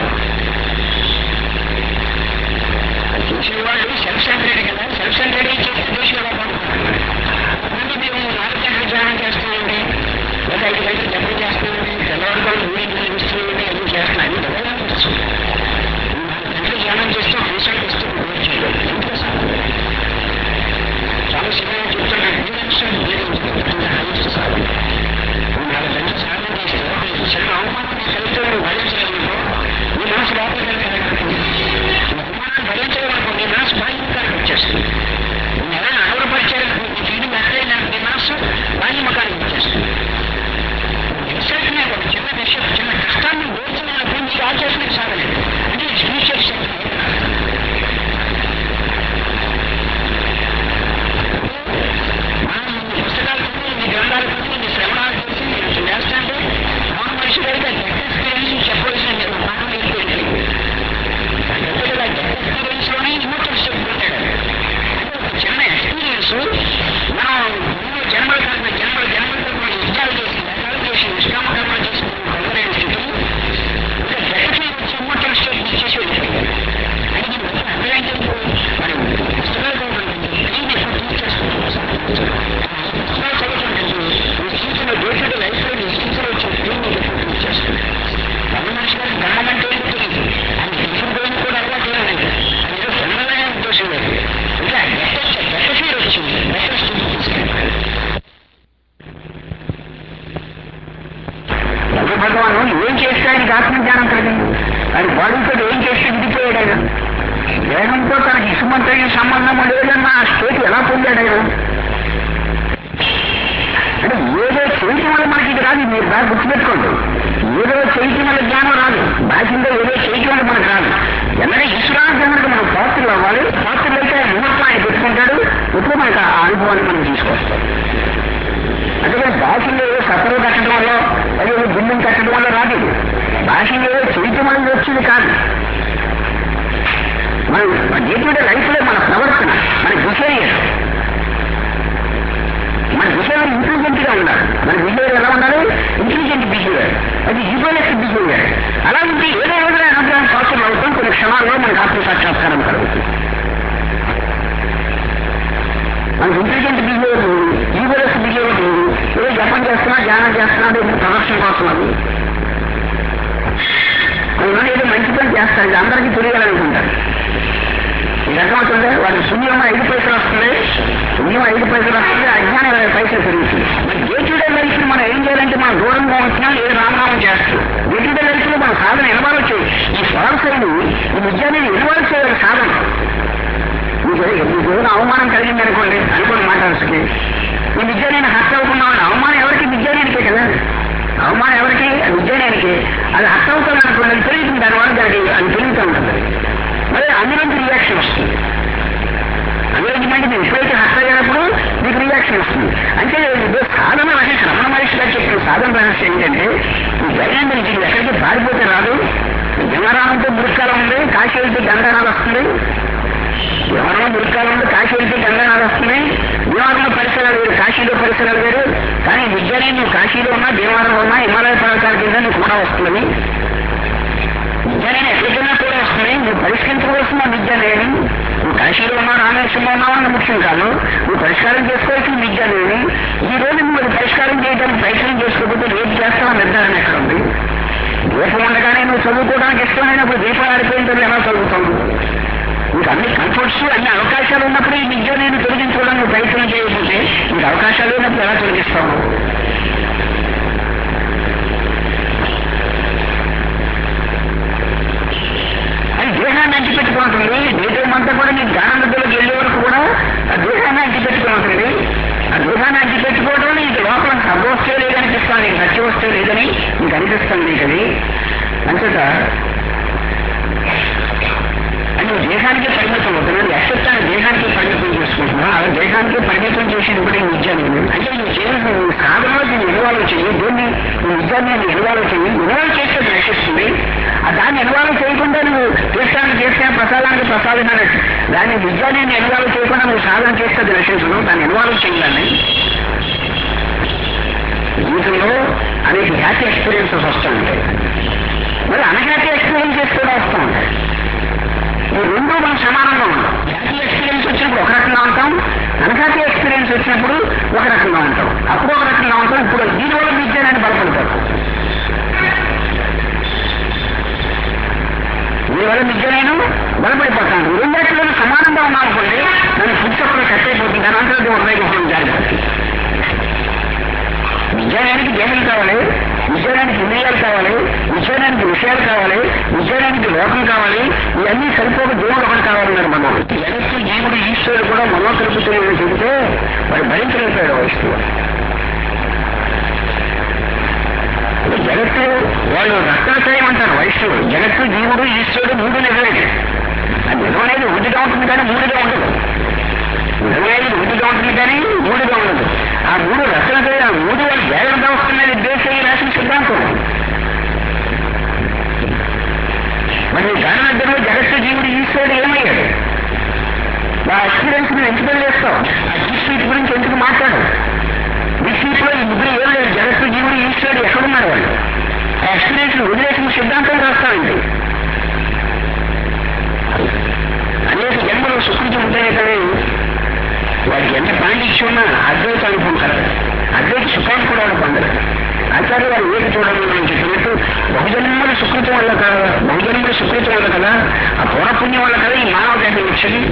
దేశవాళ్ళు సెల్ఫ్ సెంటర్డే కదా సెల్ఫ్ సెంటర్డే చేస్తే దేశం ఎలా బాగుపడుతున్నారు అంటే మేము నాలుగు గంటలు ధ్యానం చేస్తామండి ఒక ఐదు గంటలు జపం చేస్తామండి తెల్లవారుకోవాలి ఊరికి కనిపిస్తున్నామండి అన్ని చేస్తున్నాం అది ఎలా అనిపిస్తుంది నాలుగు గంటలు ధ్యానం చేస్తే ఒక నిమిషానికి ఇస్తే పూజ చేయాలి ఎంత సాధన చాలా సమయం చెప్తుంటారు ఏ నిమిషం ఏ నిమిషం హైయెస్ట్ సాధన నాలుగు గంటలు సాధన చేస్తే ఒక చిన్న అవమానం నీ కలుగుతుంది భరించలేమనుకో నీ మనసు లోపలికి వెళ్ళాలనుకో అవమానం భరించలేమనుకో నీ మనసు బాహ్యముఖానికి వచ్చేస్తుంది నువ్వు ఎవరైనా అగౌరవపరిచారనుకో నీ ఫీలింగ్ అట్లయినా నీ మనసు బాహ్యముఖానికి వచ్చేస్తుంది ఎక్సైట్మెంట్ ఒక చిన్న విషయం చిన్న కష్టాన్ని ఓర్చలేనప్పుడు నీకు ఆచరణ సాగలేదు అంటే ఫ్యూచర్ మనం ఇన్ని పుస్తకాలు చదివి ఇన్ని గ్రంథాలు చదివి ఇన్ని శ్రవణాలు చేసి మీరు చేస్తుంటే అవును మనిషి అయితే డెత్ ఎక్స్పీరియన్స్ చెప్పవలసిన మీరు మనం ఏంటి కదా డెత్ ఎక్స్పీరియన్స్ లోనే ఇమోషనల్ స్టెప్ పెట్టాడు అంటే ఒక చిన్న ఎక్స్పీరియన్స్ మనం ఎన్నో జన్మల కన్నా జన్మల జన్మల కన్నా యుద్ధాలు చేసి యుద్ధాలు చేసి నిష్కామ కర్మ చేసి పొందలేని స్థితి ఇంకా డెత్ ఫీల్ వచ్చి ఇమోషనల్ స్టెప్ ఇచ్చేసి వెళ్ళిపోయాడు అంటే దీని వల్ల అర్థం ఏంటంటే మనం పుస్తకాలు చదవడం స్క్రీన్ ఎక్కువ తీసేస్తున్నాం పుస్తకాలు చదవడం నీ జీవితంలో డే టు డే లైఫ్ లో నీ జీవితంలో వచ్చే స్క్రీన్ నీకు ఎక్కువ తీసేస్తుంది కన్న మనిషి గారికి ధర్మం అంటే ఏంటో తెలియదు ఆయన టిఫిన్ పోయిన కూడా అలవాటు లేదు అది ఏదో దొంగలనే ఉద్దేశం లేదు ఇంకా గెట్ట గెట్ట ఫీల్ వచ్చింది గెట్ట స్థితి తీసుకెళ్ళాలి ఎవరు భగవాను ఏం చేస్తే ఆయనకి ఆత్మజ్ఞానం కలిగింది ఆయన బాడీతో ఏం చేస్తే విడిపోయాడు ఆయన దేహంతో తనకి ఇసుమంతకి సంబంధం లేదన్న ఆ స్టేట్ ఎలా పొందాడు ఆయన అంటే ఏదో చేయటం వల్ల మనకి ఇది రాదు మీరు బాగా గుర్తుపెట్టుకోండి ఏదో చేయటం వల్ల జ్ఞానం రాదు బాధ్యంగా ఏదో చేయటం వల్ల మనకు రాదు ఎందుకంటే ఈశ్వరానుగ్రహానికి మనం పాత్రలు అవ్వాలి పాత్రలు అయితే ఆయన ముహూర్తం ఆయన పెట్టుకుంటాడు ఇప్పుడు మనకు ఆ అనుభవాన్ని మనం తీసుకొస్తాం అందుకని భాషలో ఏదో సత్తలు కట్టడం వల్ల అదే బిల్డింగ్ కట్టడం వల్ల రాదు ఇది. భాషలో ఏదో చేయటం వల్ల వచ్చింది కాదు మన డే టు డే లైఫ్ లో మన ప్రవర్తన మన బిహేవియర్ మన బిహేవియర్ ఇంటెలిజెంట్ గా ఉండాలి మన బిహేవియర్ ఎలా ఉండాలి ఇంటెలిజెంట్ బిహేవియర్ అది ఈగోలెస్ బిహేవియర్ అలా ఉంటే ఏదో ఏదో అనుగ్రహం పాత్రలు అవుతాం కొన్ని క్షణాల్లో మనకు ఆత్మసాక్షాత్కారం కలుగుతుంది మనకు ఇంటెలిజెంట్ బిహేవియర్ ఈగోలెస్ బిహేవియర్ లేదు ఏదో జపం చేస్తున్నా ధ్యానం చేస్తున్నా అదే ప్రదర్శన కోసం అది కొంతమంది ఏదో మంచి పని చేస్తారు ఇది అందరికీ తెలియాలనుకుంటారు ఇది అర్థమవుతుంది వాడి శూన్యం ఐదు పైసలు వస్తుంది శూన్యం ఐదు పైసలు వస్తుంది అజ్ఞానం ఇరవై పైసలు పెరుగుతుంది మరి డే టు డే లైఫ్ మనం ఏం చేయాలంటే మనం దూరంగా ఉంటున్నాం ఏదో రామనామం చేస్తాం డే టు డే లైఫ్ లో మన సాధన ఇన్వాల్వ్ చేయి ఈ ఫాల్స్ అయిన ఈ విద్యాన్ని ఇన్వాల్వ్ చేయాలి సాధన మీకు మీకు ఏదైనా అవమానం కలిగింది అనుకోండి అనుకోండి మాట్లాడుతుంది ఈ విద్యాన్ని హత్య అవ్వకుండా ఉన్న అవమానం ఎవరికి విద్యానికే కదా అవమానం ఎవరికి విద్యానికి అది హత్య అవుతుంది అనుకోండి అది పెరుగుతుంది దానివల్ల దానికి అది పెరుగుతూ ఉంటుంది మరి అందులోంచి రియాక్షన్ వస్తుంది అందులోంచి మీరు ఎప్పుడైతే హత్య అయినప్పుడు మీకు రియాక్షన్ వస్తుంది అంటే ఇది సాధన రహస్యం రమణ మహర్షి గారు చెప్పిన సాధన రహస్యం ఏంటంటే ఈ జగన్ నుంచి ఎక్కడికి పారిపోతే రాదు జనరామంతో మురికాలం ఉంది కాశీ వెళ్తే గంగానాలు వస్తుంది ఎవరో మురికాలం ఉంది కాశీ వెళ్తే గంగానాలు వస్తుంది భీమవరంలో పరిసరాలు వేరు కాశీలో పరిసరాలు వేరు కానీ విద్యాలయ నువ్వు కాశీలో ఉన్నా భీమవరంలో ఉన్నా హిమాలయ పర్వతాల కింద నీకు కూడా వస్తుంది విద్యాలయం ఎక్కడికైనా కూడా వస్తుంది నువ్వు పరిష్కరించవలసిన విద్యాలయం నువ్వు కాశీలో ఉన్నావు రామేశ్వరంలో ఉన్నావు అన్న ముఖ్యం కాదు నువ్వు పరిష్కారం చేసుకోవాల్సిన విద్యాలయం ఈ రోజు నువ్వు అది పరిష్కారం చేయడానికి ప్రయత్నం చేసుకోకపోతే రేపు చేస్తావా నిర్ధారణ ఎక్కడ ఉంది దీపం ఉండగానే నువ్వు చదువుకోవడానికి ఇష్టమైనప్పుడు దీపాలు ఆడిపోయిన తర్వాత ఎలా చదువుతావు నీకు అన్ని కంఫర్ట్స్ అన్ని అవకాశాలు ఉన్నప్పుడు ఈ విద్య నేను తొలగించుకోవడానికి ప్రయత్నం చేయకపోతే నీకు అవకాశాలు లేనప్పుడు ఎలా తొలగిస్తావు అది దేహాన్ని అంటిపెట్టుకుంటుంది దేశం అంతా కూడా నీ జ్ఞానం దగ్గరికి వెళ్ళే వరకు కూడా ఆ దేహాన్ని అంటిపెట్టుకుంటుంది ఆ దేహాన్ని అంటిపెట్టుకోవడం నీకు లోపల సబ్బు వస్తే లేదనిపిస్తుంది నీకు సత్య వస్తే లేదని నీకు అనిపిస్తుంది నీకు అది అంతట అని నువ్వు దేహానికి పరిమితం అవుతున్నావు ఎక్సెప్ట్ దేహానికి పరిమితం చేసుకుంటున్నావు అలా దేహానికి పరిమితం చేసేది కూడా ఈ విద్య నేను అంటే నువ్వు చేయాల్సిన నువ్వు సాధనలో దీన్ని ఇన్వాల్వ్ చేయి దీన్ని నువ్వు విద్యాన్ని ఇన్వాల్వ్ చేయి ఇన్వాల్వ్ చేస్తే అది నశిస్తుంది ఆ దాన్ని ఇన్వాల్వ్ చేయకుండా నువ్వు తీర్థానికి చేస్తే ప్రసాదానికి ప్రసాదం అన్నట్టు దాన్ని విద్యాన్ని ఇన్వాల్వ్ చేయకుండా నువ్వు సాధన చేస్తే అది నశించదు దాన్ని ఇన్వాల్వ్ చేయాలని జీవితంలో అనేక హ్యాపీ ఎక్స్పీరియన్సెస్ వస్తూ ఉంటాయి మరి అన్హ్యాపీ ఎక్స్పీరియన్సెస్ కూడా వస్తూ ఉంటాయి ఈ రెండు మనం సమానంగా ఉంటాం హ్యాపీ ఎక్స్పీరియన్స్ వచ్చినప్పుడు ఒక రకంగా ఉంటాం అన్హ్యాపీ ఎక్స్పీరియన్స్ వచ్చినప్పుడు ఒక రకంగా ఉంటాం అప్పుడు ఒక రకంగా ఉంటాం ఇప్పుడు దీనివల్ల విద్యాన్ని బలపడతారు దీనివల్ల విద్య నేను బలపడిపోతాను ఈ రెండింటిలో సమానంగా ఉన్నాం అనుకోండి దాని ఫుడ్ సప్లై కట్ అయిపోతుంది దాని అంతా ఉదయగోహం జారిపోతుంది విజ్ఞానానికి దేహం కావాలి విజ్ఞానానికి ఇంద్రియాలు కావాలి విజ్ఞానానికి విషయాలు కావాలి విజ్ఞానానికి లోకం కావాలి ఇవన్నీ సరిపోక దేవుడు ఒకటి కావాలన్నారు మనం జగత్తు జీవుడు ఈశ్వరుడు కూడా మనోకల్పితులు చెబితే వాడు భరించలేకపోయాడు వయస్సు జగత్తు వాళ్ళు రత్నాశ్రయం అంటారు వైష్ణవుడు జగత్తు జీవుడు ఈశ్వరుడు మూడు నిజమే ఆ నిజం అనేది ఉద్దిగా ఉంటుంది కానీ మూడుగా ఉండదు నిజమనేది ఉద్దిగా ఉంటుంది కానీ మూడుగా ఉండదు ఆ మూడు రచనతో ఆ మూడు వాళ్ళు జాగ్రత్త వస్తున్నది దేశీయ రాసిన సిద్ధాంతం మరి గానద్దరిలో జగత్తు జీవుడు ఈశ్వరుడు ఏమయ్యాడు ఆ ఎక్స్పీరియన్స్ నువ్వు ఎందుకు చేస్తావు ఆ డిస్ట్రీట్ గురించి ఎందుకు మాట్లాడు డిస్ట్రీట్ లో ఈ ముగ్గురు ఏం లేదు జగత్తు జీవుడు ఈశ్వరుడు ఎక్కడున్నారు వాళ్ళు ఆ ఎక్స్పీరియన్స్ వదిలేసిన సిద్ధాంతం రాస్తానండి అనేక జన్మలు సుకృతి ఉంటాయి కానీ వాడికి ఎంత పాండిత్యం ఉన్నా అద్వైత అనుభవం కలదు అద్వైత సుఖాన్ని కూడా వాడు పొందలేదు ఆచార్య వారు ఏక చూడాలని మనం చెప్పినట్టు బహుజన్మల సుకృతం వల్ల కదా బహుజన్మల సుకృతం వల్ల కదా ఆ పూర్వపుణ్యం వల్ల కదా ఈ మానవ దేహం వచ్చింది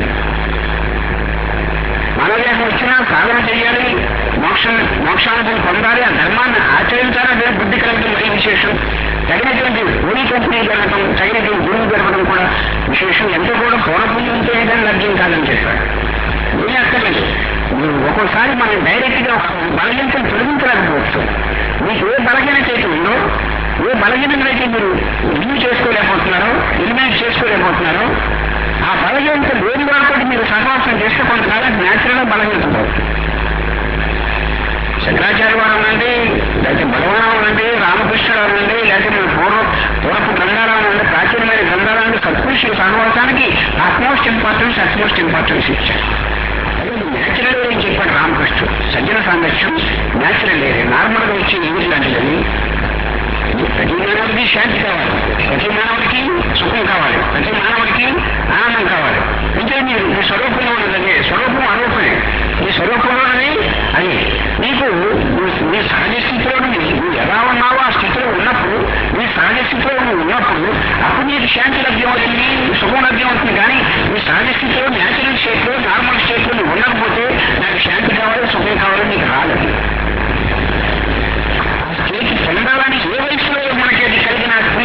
మానవ దేహం వచ్చినా సాధన చేయాలి మోక్షం మోక్షానుభవం పొందాలి ఆ ధర్మాన్ని ఆచరించాలి అదే బుద్ధి కలగడం మరీ విశేషం తగినటువంటి ఓడి కంపెనీ జరగడం తగినటువంటి గురువు జరగడం కూడా విశేషం ఎంతో కూడా పూర్వపుణ్యం ఉంటే ఏదైనా లభ్యం కాదని చెప్పాడు ఏం అక్కర్లేదు నువ్వు ఒక్కోసారి మనం డైరెక్ట్ గా ఒక బలహీనతను తొలగించలేకపోవచ్చు మీకు ఏ బలహీనత అయితే ఉందో ఏ బలహీనతనైతే మీరు ఇల్లు చేసుకోలేకపోతున్నారో ఎలిమినేట్ చేసుకోలేకపోతున్నారో ఆ బలహీనత లేని వాళ్ళతో మీరు సహవాసం చేస్తే కొంతకాలం న్యాచురల్ గా బలహీనత పోతుంది శంకరాచార్య వారు ఉండండి లేకపోతే భగవాన్ ఉండండి రామకృష్ణుడు ఉండండి లేకపోతే మన పూర్వ పూర్వపు గ్రంథాలు ఉండండి ప్రాచీనమైన గ్రంథాలు సత్పురుషుల సహవాసానికి అట్మోస్ట్ ఇంపార్టెన్స్ అట్మోస్ట్ ఇంపార్టెన్స్ ఇచ్చారు న్యాచురల్ ఏం చెప్పాడు రామకృష్ణుడు సజ్జన సాంగత్యం న్యాచురల్ ఏరియా నార్మల్ గా వచ్చే ఏది లాంటిదని ప్రతి మానవుడికి శాంతి కావాలి ప్రతి మానవుడికి సుఖం కావాలి ప్రతి మానవుడికి ఆనందం కావాలి అంటే మీరు మీ స్వరూపంలో ఉన్నదండి స్వరూపం అరూపమే మీ స్వరూపంలో ఉన్నది అది నీకు నీ- నీ సహజ స్థితిలో నువ్వు నువ్వు ఎలా ఉన్నావో ఆ స్థితిలో ఉన్నప్పుడు నీ సహజ స్థితిలో నువ్వు ఉన్నప్పుడు అప్పుడు నీకు శాంతి లభ్యం అవుతుంది సుఖం లభ్యం అవుతుంది కానీ నీ సహజ స్థితిలో న్యాచురల్ స్టేట్ లో నార్మల్ స్టేట్ లో నువ్వు ఉండకపోతే నాకు శాంతి కావాలి సుఖం కావాలి నీకు రాలేదు ఆ స్టేట్ పొందాలని ఏ వయసులో మనకి అది కలిగిన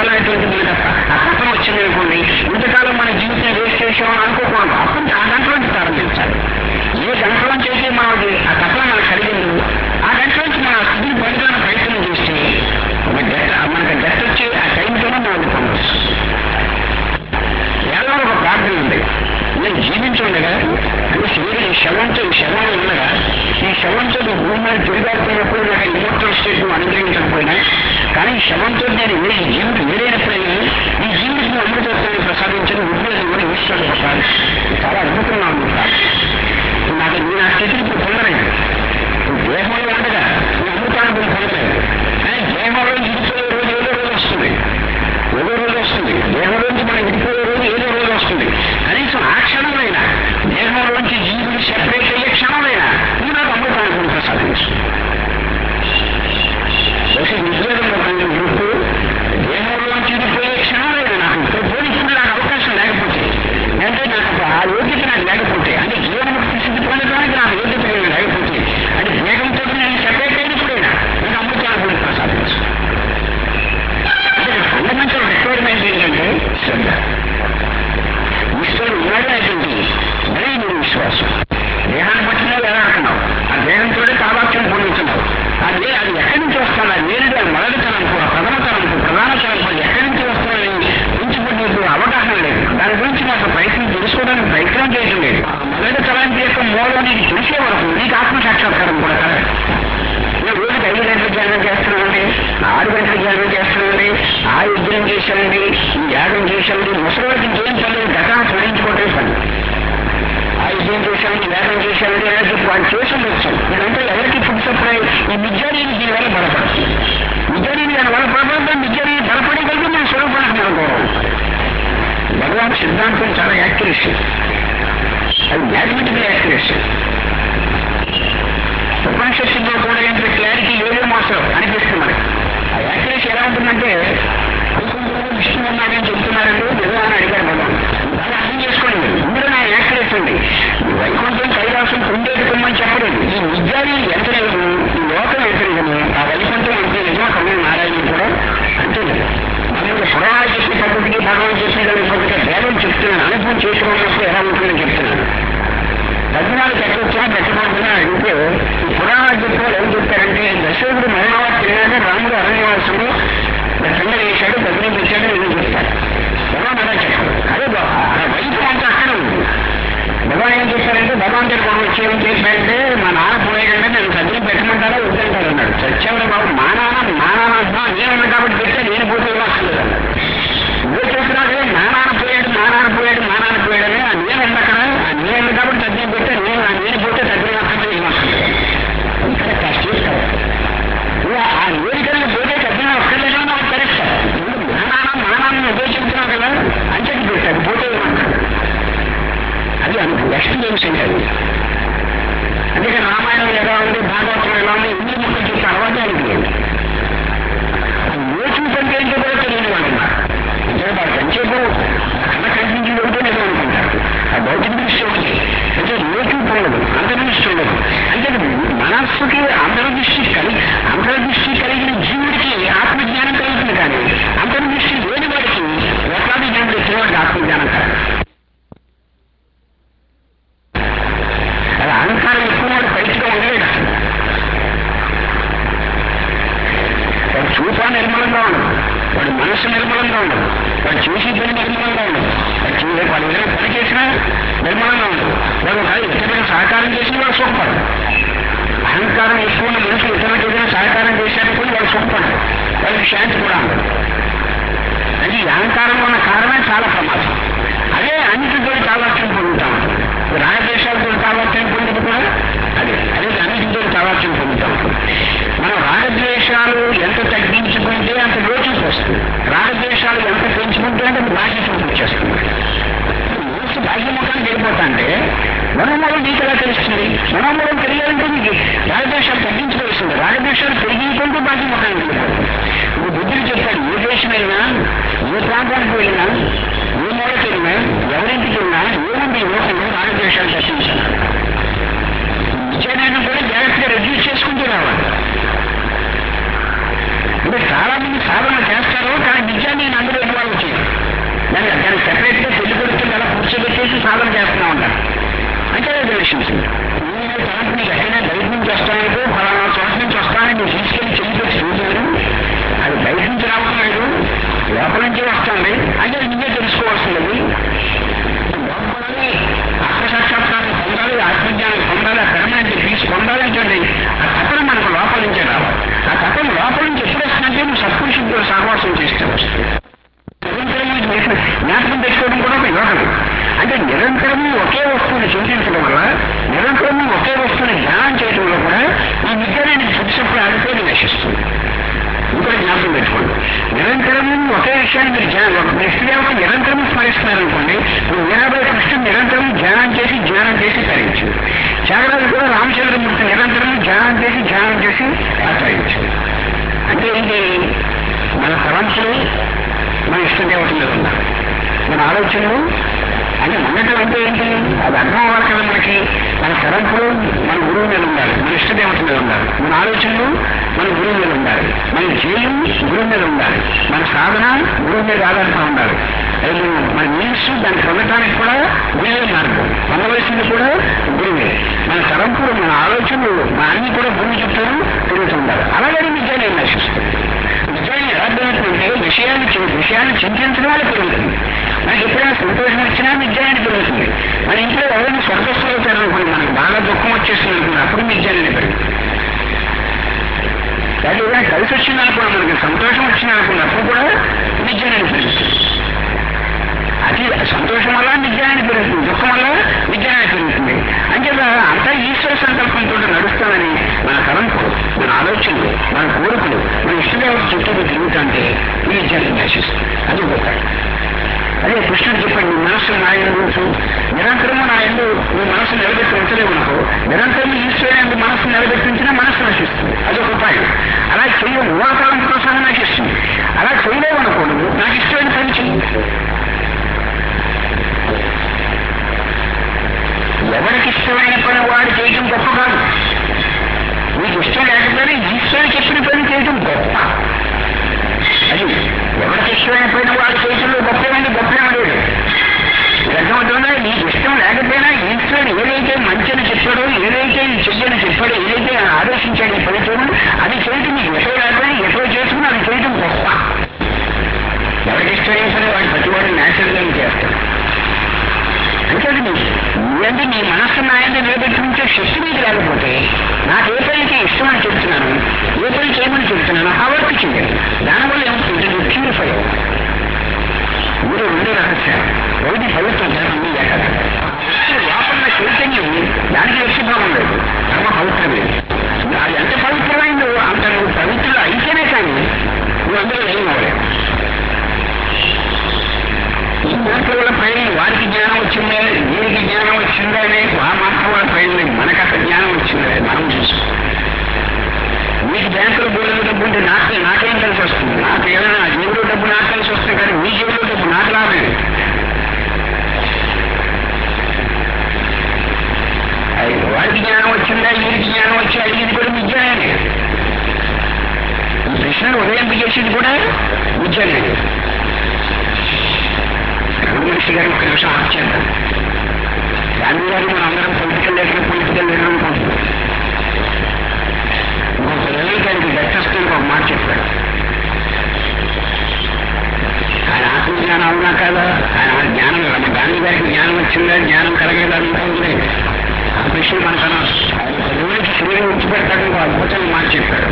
అనేటువంటి మనకి ఆ- ఆ తపన వచ్చింది అనుకోండి ఇంతకాలం మన జీవితం వేస్ట్ చేసామని అనుకోకూడదు అప్పుడు ఆ గంటలోంచి ప్రారంభించాలి ఏ గంటలోంచి అయితే మనకి ఆ తపన మనకు కలిగిందో ఆ గంటలోంచి మన ఆ స్థితిని పొందడానికి ప్రయత్నం చేస్తే ఒక డెత్ మనకి డెత్ వచ్చే ఆ టైంతోనే మనం పొందవచ్చు కేవలం ఒక ప్రార్థన ఉంది నేను జీవించుండగా అంటే శరీరం ఈ శవంతో ఈ శవం ఉండగా ఈ శవంతో ఈ భూమి మీద తిరిగాడిపోయినప్పుడు నాకు ఇమోషనల్ స్టేట్ నువ్వు అనుగ్రహించకపోయినా కానీ ఈ శవంతో నేను ఏ ఈ జీవుడు వేరైనప్పుడైనా ఈ జీవుడికి నువ్వు అమృతత్వాన్ని ప్రసాదించని ఉద్యోగం కూడా ఈశ్వరుడు ప్రసాదం చాలా అద్భుతంగా ఉంది ప్రార్థన నాకు నేను ఆ స్థితిని ఇప్పుడు పొందలేదు ఈ దేహంలో ఉండగా ఈ అమృతానుభవం పొందలేదు కానీ దేహంలో ఇరిపోయే రోజు ఏదో రోజు వస్తుంది ఏదో రోజు వస్తుంది దేహంలోంచి మనం విడిపోయే రోజు ఏదో రోజు వస్తుంది కనీసం ఆ క్షణమైనా దేహంలోంచి జీవుడు సెపరేట్ అయ్యే క్షణమైనా నువ్వు నాకు అమృతానుభవం ప్రసాదించు బహుశా ఉద్యోగంలో పని గుర్తు దేహంలోంచి విడిపోయే క్షణమైనా నాకు ఇప్పుడు పోనీ ఇప్పుడు నాకు అవకాశం లేకపోతే అంటే నాకు ఆ యోగ్యత నాకు లేకపోతే అంటే జీవనముక్తి స్థితి పొందడానికి నాకు యోగ్యత నాకు లేకపోతే అంటే దేహంతో నేను సెపరేట్ అయినప్పుడైనా నాకు అమృతానుభవం ప్రసాదించు అంటే ఫండమెంటల్ రిక్వైర్మెంట్ ఏంటంటే శ్రద్ధ ఈశ్వరుడు ఉన్నాడు అనేటువంటి దైవ విశ్వాసం దేహాన్ని పట్టినా వేలాడుతున్నావు ఆ దేహంతో తాదాత్యం పొందుతున్నావు అది అది ఎక్కడి నుంచి వస్తాను అది నేరుగా మొదటి తరంపు ఆ ప్రథమ తరంపు ప్రధాన తరంపు అది ఎక్కడి నుంచి వస్తానని గురించి నీకు అవగాహన లేదు దాని గురించి నాకు ప్రయత్నం తెలుసుకోవడానికి ప్రయత్నం చేయడం లేదు ఆ మొదటి తరంపు యొక్క మూలం నీకు తెలిసే వరకు నీకు ఆత్మ సాక్షాత్కారం కూడా కలగదు నేను రోజుకి ఐదు గంటల ధ్యానం చేస్తున్నానండి ఆరు గంటల ధ్యానం చేస్తున్నానండి ఆ యుద్ధం చేశానండి ఈ యాగం చేశానండి ముసలివాడికి ఇంకేం పర్లేదు గతాన్ని స్మరించుకోవటం పని ఆ యుద్ధం చేశానండి యాగం చేశానండి అని చెప్పి వాళ్ళు చేసి ఉండొచ్చు ఇదంతా ఎవరికి ఫుడ్ సప్లై ఈ విద్యారీని దీనివల్ల బలపడుతుంది విద్యారీని దాని వల్ల బలపడడం విద్యారీని బలపడే కలిగి మన స్వరూపానికి మనం గౌరవం భగవాన్ సిద్ధాంతం చాలా యాక్యురేషన్ అది మ్యాథమెటికల్ యాక్యురేషన్ ఉపనిషత్తుల్లో కూడా ఏంటి క్లారిటీ లేదేమో అసలు అనిపిస్తుంది మనకి ఆ యాక్యురేషన్ ఎలా ఉంటుందంటే వైకుంఠంలో విష్ణు ఉన్నాడని చెబుతున్నారండి నిజమా అని అడిగారు భగవాన్ బాగా అర్థం చేసుకోండి మీరు ఇందులో నా యాక్యురేట్ ఉంది ఈ వైకుంఠం కైలాసం కుండేటి కుమ్మని చెప్పలేదు ఈ విద్యాన్ని ఎంత నిజము ఈ లోకం ఎంత నిజము ఆ వైకుంఠం ఎంత నిజమో అక్కడ నారాయణ కూడా అంతే నిజం మనకి పురాణాలు చెప్పే పద్ధతికి భగవాన్ చెప్పే పద్ధతికి భేదం చెప్తున్నాను అనుభవం చేసుకున్నప్పుడు ఎలా ఉంటుందని చెప్తున్నాను పద్నాలుగు పెట్టొచ్చినా పెట్టకూడదని అడిగితే ఈ పురాణాలు చెప్పేవాళ్ళు ఏం చెప్తారంటే దశరథుడు మరణాలు తిన్నాక రాముడు అరణ్యవాసంలో కింద వేశాడు దగ్గర పెట్టాడు ఏదో చెప్తారు భగవాన్ అలా చెప్పారు అదే బా- ఆ వైపు అంతా అక్కడ ఉంది భగవాన్ ఏం చెప్పారంటే భగవాన్ దగ్గర కూడా వచ్చి ఏం చెప్పారంటే మా నాన్న పోయాడంటే నేను దగ్గర పెట్టమంటారా వద్దంటారు అన్నాడు చచ్చేవాడు బాబు మా నాన్న మా నాన్న అంటున్నా నేనున్నా కాబట్టి పెడితే నేను పోతే ఏమో అక్కర్లేదు అన్నాడు నువ్వు చెప్తున్నావు మా నాన్న పోయాడు మా నాన్న పోయాడు మా నాన్న పోయాడని ఆ నేను ఉంది అక్కడ ఆ నేను ఉంది కాబట్టి తగ్గిన పెడితే నేను ఆ నేను పోతే తగ్గిన అక్కర్లేదు ఏమో అక్కర్లేదు అది కరెక్ట్ ఆ స్టేజ్ కరెక్ట్ నువ్వు ఆ వేదికలను పోతే తగ్గిన అక్కర్లేదు అని నాకు కరెక్ట్ నువ్వు మా నాన్న మా నాన్న నువ్వే చెప్తున్నావు కదా అంచెకి పెట్టాడు పోతే ఏమో అక్కర్లేదు అది అనుభవం ఎక్స్పీరియన్స్ అంటే అది అందుకే రామాయణం ఎలా ఉంది భాగవతం ఎలా ఉంది ఇన్ని ముక్కలు చెప్పి అలవాటు అనుకోండి మోసం కంటే ఏంటో కూడా తెలియని వాళ్ళు ఉన్నారు అంటే వాడు కంచేపు కళ కనిపించింది ఒకటే నిజం అనుకుంటారు ఆ భౌతిక దృష్టి ఒకటి అంటే లోటు ఉండదు అంతర్దృష్టి ఉండదు అంటే మనస్సుకి అంతర్దృష్టి కలిగి అంతర్దృష్టి కలిగిన జీవుడికి ఆత్మజ్ఞానం కలుగుతుంది కానీ అంతర్దృష్టి లేని వాడికి ఎట్లాంటి జ్ఞానం వచ్చిన వాడికి ఆత్మజ్ఞానం కలగదు అది అహంకారం ఎక్కువ వాడు పరీక్షగా ఉండలేడు అసలు వాడు చూపా నిర్మలంగా ఉండదు వాడి మనస్సు నిర్మలంగా ఉండదు వాడు చేసి పని నిర్మలంగా ఉండదు వాడు చూ- వాడు ఏదైనా పని చేసినా నిర్మలంగా ఉండదు వాడు ఒక ఇతరులకు సహకారం చేసిన వాడు సుఖపడదు అహంకారం ఎక్కువ ఉన్న మనుషులు ఇతరులకు ఏదైనా సహకారం చేశారనుకుని వాడు సుఖపడదు వాడికి శాంతి కూడా ఉండదు అది ఈ అహంకారంలో ఉన్న కారణమే చాలా ప్రమాదం అదే అన్నిటితో తావాక్యం పొందుతా ఉంటుంది ఈ రాగద్వేషాలతో తావాక్యం పొందిన కూడా అదే అదే అన్నిటితో తావాక్యం పొందుతా ఉంటుంది మనం రాగద్వేషాలు ఎంత తగ్గించుకుంటే అంత లోచుకు వస్తుంది రాగద్వేషాలు ఎంత పెంచుకుంటే అంత బాధ్యతకు వచ్చేస్తుంది మనసు బాహ్యముఖానికి వెళ్ళిపోతా అంటే మనోమూలం నీకు ఎలా తెలుస్తుంది మనోమూలం తెలియాలంటే నీకు రాగద్వేషాలు తగ్గించుకోవాల్సింది రాగద్వేషాలు పెరిగిపోతే బాహ్యముఖానికి వెళ్ళిపోతుంది ఇప్పుడు బుద్ధుడు చెప్పాడు ఏ దేశం వెళ్ళినా ఏ ప్రాంతానికి వెళ్ళినా ఏ మూలకి వెళ్ళినా ఎవరింటికి వెళ్ళినా ఏముంది ఈ లోకంలో రాగద్వేషాలు తగ్గించాలి విచారాన్ని కూడా జాగ్రత్తగా రెడ్యూస్ చేసుకుంటూ రావాలి అంటే చాలా మంది సాధన చేస్తారు కానీ నిజాన్ని నా నిరంతరం ఒకే విషయాన్ని మీరు ధ్యానం ఒక ఇష్టదేవత నిరంతరం స్మరిస్తున్నారనుకోండి ఇప్పుడు మీరాబాయి కృష్ణుడు నిరంతరం ధ్యానం చేసి ధ్యానం చేసి తరించు త్యాగరాజు కూడా రామచంద్రమూర్తి నిరంతరం ధ్యానం చేసి ధ్యానం చేసి ఆచరించు అంటే ఏంటి మన తలంపులు మన ఇష్టదేవత మీద ఉండాలి మన ఆలోచనలు అంటే ఉండటం అంటే ఏంటి అది అర్థం అవ్వాలి కదా మనకి మన తలంపులు మన గురువు మీద ఉండాలి మన ఇష్టదేవత మీద ఉండాలి మన ఆలోచనలు మన గురువు మీద ఉండాలి మన ధ్యేయం గురువు మీద ఉండాలి మన సాధన గురువు మీద ఆధారపడి ఉండాలి అది మన మీన్స్ దాన్ని పొందటానికి కూడా గురువే మార్గం పొందవలసింది కూడా గురువే మన తలంపులు మన ఆలోచనలు మన అన్ని కూడా గురువు చుట్టూ తిరుగుతుండాలి అలాగే నిజాన్ని నశిస్తుంది నిజాన్ని ఎలా పెరుగుతుందంటే విషయాన్ని చి- విషయాన్ని చింతించడం వల్ల పెరుగుతుంది మనకి ఎప్పుడైనా సంతోషం వచ్చినా విజ్ఞానం పెరుగుతుంది మన ఇంట్లో ఎవరైనా స్వర్గస్థులు అవుతారనుకోండి మనకు బాగా దుఃఖం వచ్చేస్తుంది అనుకోండి అప్పుడు విజ్ఞానం పెరుగుతుంది లేదా ఏదైనా కలిసి వచ్చింది అనుకోండి మనకి సంతోషం వచ్చింది అనుకోండి అప్పుడు కూడా విజ్ఞానం పెరుగుతుంది అది సంతోషం వల్ల విజ్ఞానం పెరుగుతుంది దుఃఖం వల్ల విజ్ఞానం పెరుగుతుంది అంచేత అంతా ఈశ్వర సంకల్పంతో నడుస్తామని మన తలంపులు మన ఆలోచనలు మన కోరికలు మన ఇష్టదేవత చుట్టూ తిరుగుతుంటే ఈ విజ్ఞానం నశిస్తుంది అది గొప్ప అదే కృష్ణుడు చెప్పాడు నీ మనస్సు నా ఎందు నిరంతరము నా ఎందు నీ మనస్సు నిలబెట్టి ఉంచలేవు అనుకో నిరంతరం ఈశ్వరుడు మనస్సు నిలబెట్టించినా మనస్సు నశిస్తుంది అదొక ఉపాయం అలా చేయవు మూలకాలంతో సహా నశిస్తుంది అలా చేయలేవు అనుకో నువ్వు నాకు ఇష్టమైన పని చెయ్యి ఎవరికి ఇష్టమైన పని వాడు చేయటం గొప్ప కాదు నీకు ఇష్టం లేకపోయినా ఈశ్వరుడు చెప్పిన పని చేయటం గొప్ప అది ఎవరికి ఇష్టమైన పైన వాడు చేతుల్లో గొప్పమండి గొప్పేమని లేదు ఇది అర్థమవుతుందా నీకు ఇష్టం లేకపోయినా ఈశ్వరుడు ఏదైతే మంచిని చెప్పాడో ఏదైతే చెయ్యని చెప్పాడో ఏదైతే ఆదేశించాడు ఈ పని చేయడం అది చేయటం నీకు ఎటో లేకపోయినా ఎటో చేసుకుని అది చేయటం గొప్ప ఎవరికి ఇష్టమైన పని వాడు ప్రతివాడు న్యాచురల్గా చేస్తాడు అంటే అది నీ నువ్వంటే నీ మనస్సు నాయంటే నిలబెట్టుకుంటే శక్తి నీకు లేకపోతే నాకు ఏ పనికి ఇష్టం అని చెప్తున్నాను ఏ పని చేయమని చెప్తున్నాను ఆ వర్క్ చేయండి దానివల్ల ఏమవుతుంది నువ్వు ప్యూరిఫై అవుతుంది మీరు రెండు రహస్యాలు ఒకటి పవిత్ర ధర్మం ఏకత లోపల చైతన్యం దానికి వ్యక్తిభావం లేదు ధర్మ పవిత్రమే అది ఎంత పవిత్రమైందో అంత నువ్వు పవిత్రులు అయితేనే కానీ నువ్వు అందరూ ఏం అవ్వలేవు ఈ మాటల వల్ల ప్రయోజనం వారికి జ్ఞానం వచ్చిందే వీరికి జ్ఞానం వచ్చిందే అనే ఆ మాటల వల్ల ప్రయోజనం మనకు అసలు జ్ఞానం వచ్చిందే మనం చూసుకో మీకు బ్యాంకులో బోర్డు డబ్బు ఉంటే నాకు నాకేం కలిసి వస్తుంది నాకు ఏదైనా నా జేబులో డబ్బు నాకు కలిసి వస్తుంది కానీ మీ జేబులో డబ్బు నాకు రాలేదు అది వాడికి జ్ఞానం వచ్చిందా వీరికి జ్ఞానం వచ్చి అడిగింది కూడా విజ్ఞానమే ఈ ప్రశ్నలు ఉదయింపు చేసింది కూడా విజ్ఞానమే మనిషి గారు ఒక నిమిషం ఆఫ్ చేద్దాం గాంధీ గారు మనం అందరం పొలిటికల్ లీడర్ పొలిటికల్ లీడర్ అనుకుంటున్నాం ఇంకొక రవి గారికి దత్తస్తుని ఒక మాట చెప్పాడు ఆయన ఆత్మజ్ఞానం అవునా కాదా ఆయన జ్ఞానం మన గాంధీ గారికి జ్ఞానం వచ్చిందా జ్ఞానం కలగదా అనుకుంటుంది ఆ ప్రశ్న మనకన్నా ఆయన పదివేలకి శరీరం ఉంచి పెడతాడు ఇంకో అద్భుతమైన మాట చెప్పాడు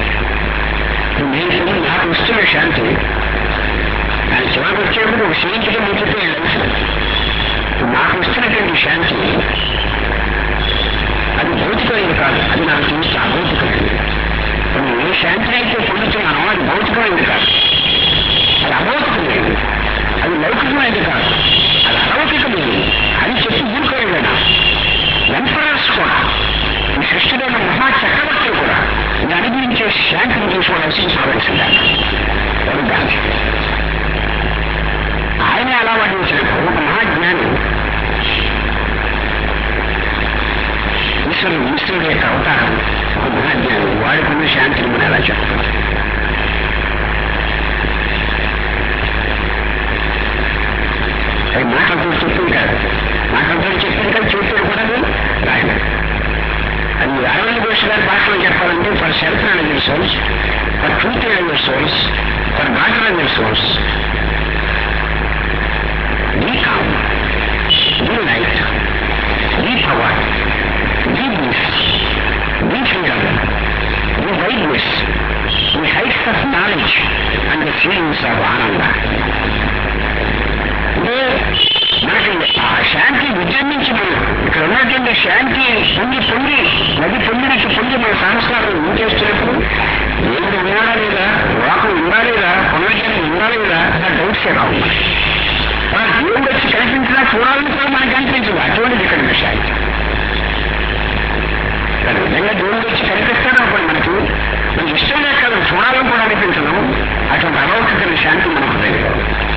నేను నాకు వస్తున్న శాంతి ఆయన చివరికి వచ్చేప్పుడు ఒక శాంతిగా ముగితే నాకు వస్తున్నటువంటి శాంతి అది భౌతికమైనది కాదు అది నాకు తెలిసి అభౌతికమైనది మనం ఏ శాంతిని అయితే పొందుతున్నానో అది భౌతికమైనది కాదు అది అభౌతికమైనది అది లౌకికమైనది కాదు అది అలౌకికమైనది అని చెప్పి ఊరుకోలేదా ఎంపరర్స్ కూడా ఈ సృష్టిలో ఉన్న మహా చక్రవర్తులు కూడా ఇది అనుభవించే శాంతిని తీసుకోవాల్సి చూడవలసిందా వాడు గాంధీ ఆయన అలా వర్ణించినప్పుడు ఒక మహాజ్ఞాని ఈశ్వరుడు ఈశ్వరుడు యొక్క అవతారం ఒక మహాజ్ఞాని వాడుకున్న శాంతిని మనం ఎలా చెప్తాం అది మాటలతో చెప్పింది కాదు మాటలతో చెప్పింది కాదు చూస్తే కూడా రాయలేదు అది అరవింద్ ఘోష్ గారి భాషలో చెప్పాలంటే for self knowledge source for truth knowledge source for God knowledge source be calm, be light, be power, be bliss, be freedom, be wideness, be heights of knowledge and the feelings of ఆనంద అంటే మనకి ఆ శాంతి విజృంభించి మనం ఇక్కడ ఉన్నటువంటి శాంతి పొంగి పొంగి నది పొంగినట్టు పొంగి మన సంస్కారం ఏం చేస్తున్నప్పుడు దేవుడు ఉన్నాడా లేదా లోకం ఉందా లేదా పునర్జన్మ సమస్య రావు మనకి. ఆ దేవుడు వచ్చి కనిపించినా చూడాలని కూడా మనకు కనిపించదు అటువంటిది ఇక్కడ విషయాలు కానీ నిజంగా దేవుడు వచ్చి కనిపిస్తాడు అనుకోండి మనకి మనకి ఇష్టం లేక కాదు చూడాలని కూడా అనిపించదు అటువంటి అలౌకిక శాంతి మనకు తెలియదు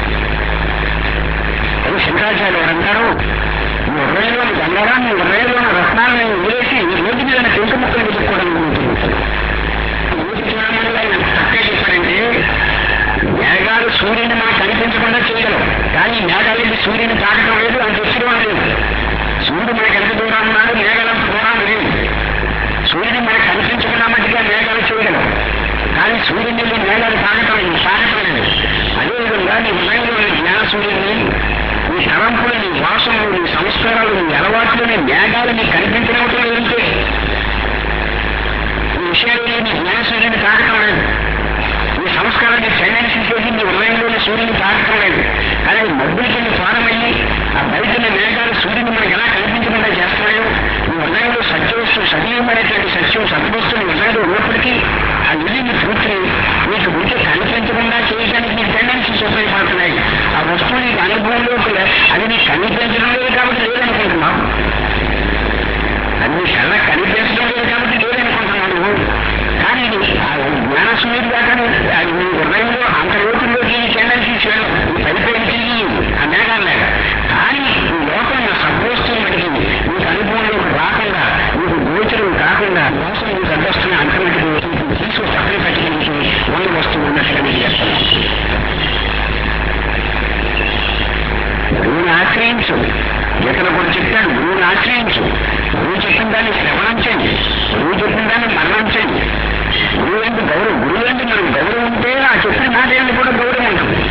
అది శంకరాచార్య వారు అంటారు నీ హృదయంలోని బంగారాన్ని నీ హృదయంలోని రత్నాలను వదిలేసి నీ రోడ్డు మీద పెంకు ముక్కలు వెతుక్కోవడం రోడ్డు చూడడం వల్ల ఆయన చక్కగా చెప్పారంటే మేఘాలు సూర్యుని మనకు కనిపించకుండా చేయగలవు కానీ మేఘాలకి సూర్యుని తాకటం లేదు అంత ఉత్సవం లేదు సూర్యుడు మనకి ఎంత దూరం ఉన్నాడు మేఘాలంత దూరం లేదు సూర్యుడు మనకు కనిపించకుండా మట్టిగా మేఘాలు చేయగలవు కానీ సూర్యుని వెళ్ళి మేఘాలు తాగటం లేదు తాగటం లేదు అదేవిధంగా నీ హృదయంలో జ్ఞాన సూర్యుడిని నీ తలంపులు నీ వాసనలు నీ సంస్కారాలు నీ అలవాట్లు నీ మేఘాలు నీకు కనిపించడం లేదంటే ఈ విషయాలు నీ జ్ఞాన సూర్యుని తాగటం లేదు నీ సంస్కారాన్ని టెండెన్సీ చేసి నీ హృదయంలోని సూర్యుని తాగటం లేదు కానీ అది మబ్బులకి నీ ద్వారమయ్యి ఆ బయట ఉన్న మేఘాలు సూర్యుని మనకి ఎలా కనిపించకుండా చేస్తున్నాయో నీ హృదయంలో సత్యవస్తు సజీవమైనటువంటి సత్యం సత్వస్తు నీ హృదయంలో ఉన్నప్పటికీ ఆ నిధిని పూర్తిని నీకు ఉంటే కనిపించకుండా చేయడానికి నీ టెండెన్సీస్ ఉపయోగపడుతున్నాయి ఆ వస్తువు నీకు అనుభవంలోకి లే- అది నీకు కనిపించడం లేదు కాబట్టి లేదనుకుంటున్నావు అది నీ కళ్ళ కనిపించడం లేదు కాబట్టి లేదనుకుంటున్నాను కానీ ఇది ఆ జ్ఞాన సూర్యుడు దాకా అది నీ హృదయంలో అంత లోతుల్లోకి ఈ టెండెన్సీస్ వెళ్ళవు ఈ పైపైన తిరిగి ఆ మేఘాలు లేక కానీ ఈ లోపల నా సద్వస్తువు మటుకి నీకు అనుభవంలోకి రాకుండా నీకు గోచరం కాకుండా మోసం నీకు అడ్డొస్తున్న అంతమటుకు తీసుకు పక్కన పెట్టడానికి ఉన్న వస్తువు ఉన్నట్టుగా నీకు చెప్తాను గురువుని ఆశ్రయించు ఇతను కూడా చెప్తాడు గురువుని ఆశ్రయించు గురువు చెప్పిన దాన్ని శ్రవణం చేయండి గురువు చెప్పిన దాన్ని మరణం చేయండి గురువు అంటే గౌరవం గురువు అంటే మనకు గౌరవం ఉంటే ఆ చెప్పిన మాట ఏంటి కూడా గౌరవం ఉంటుంది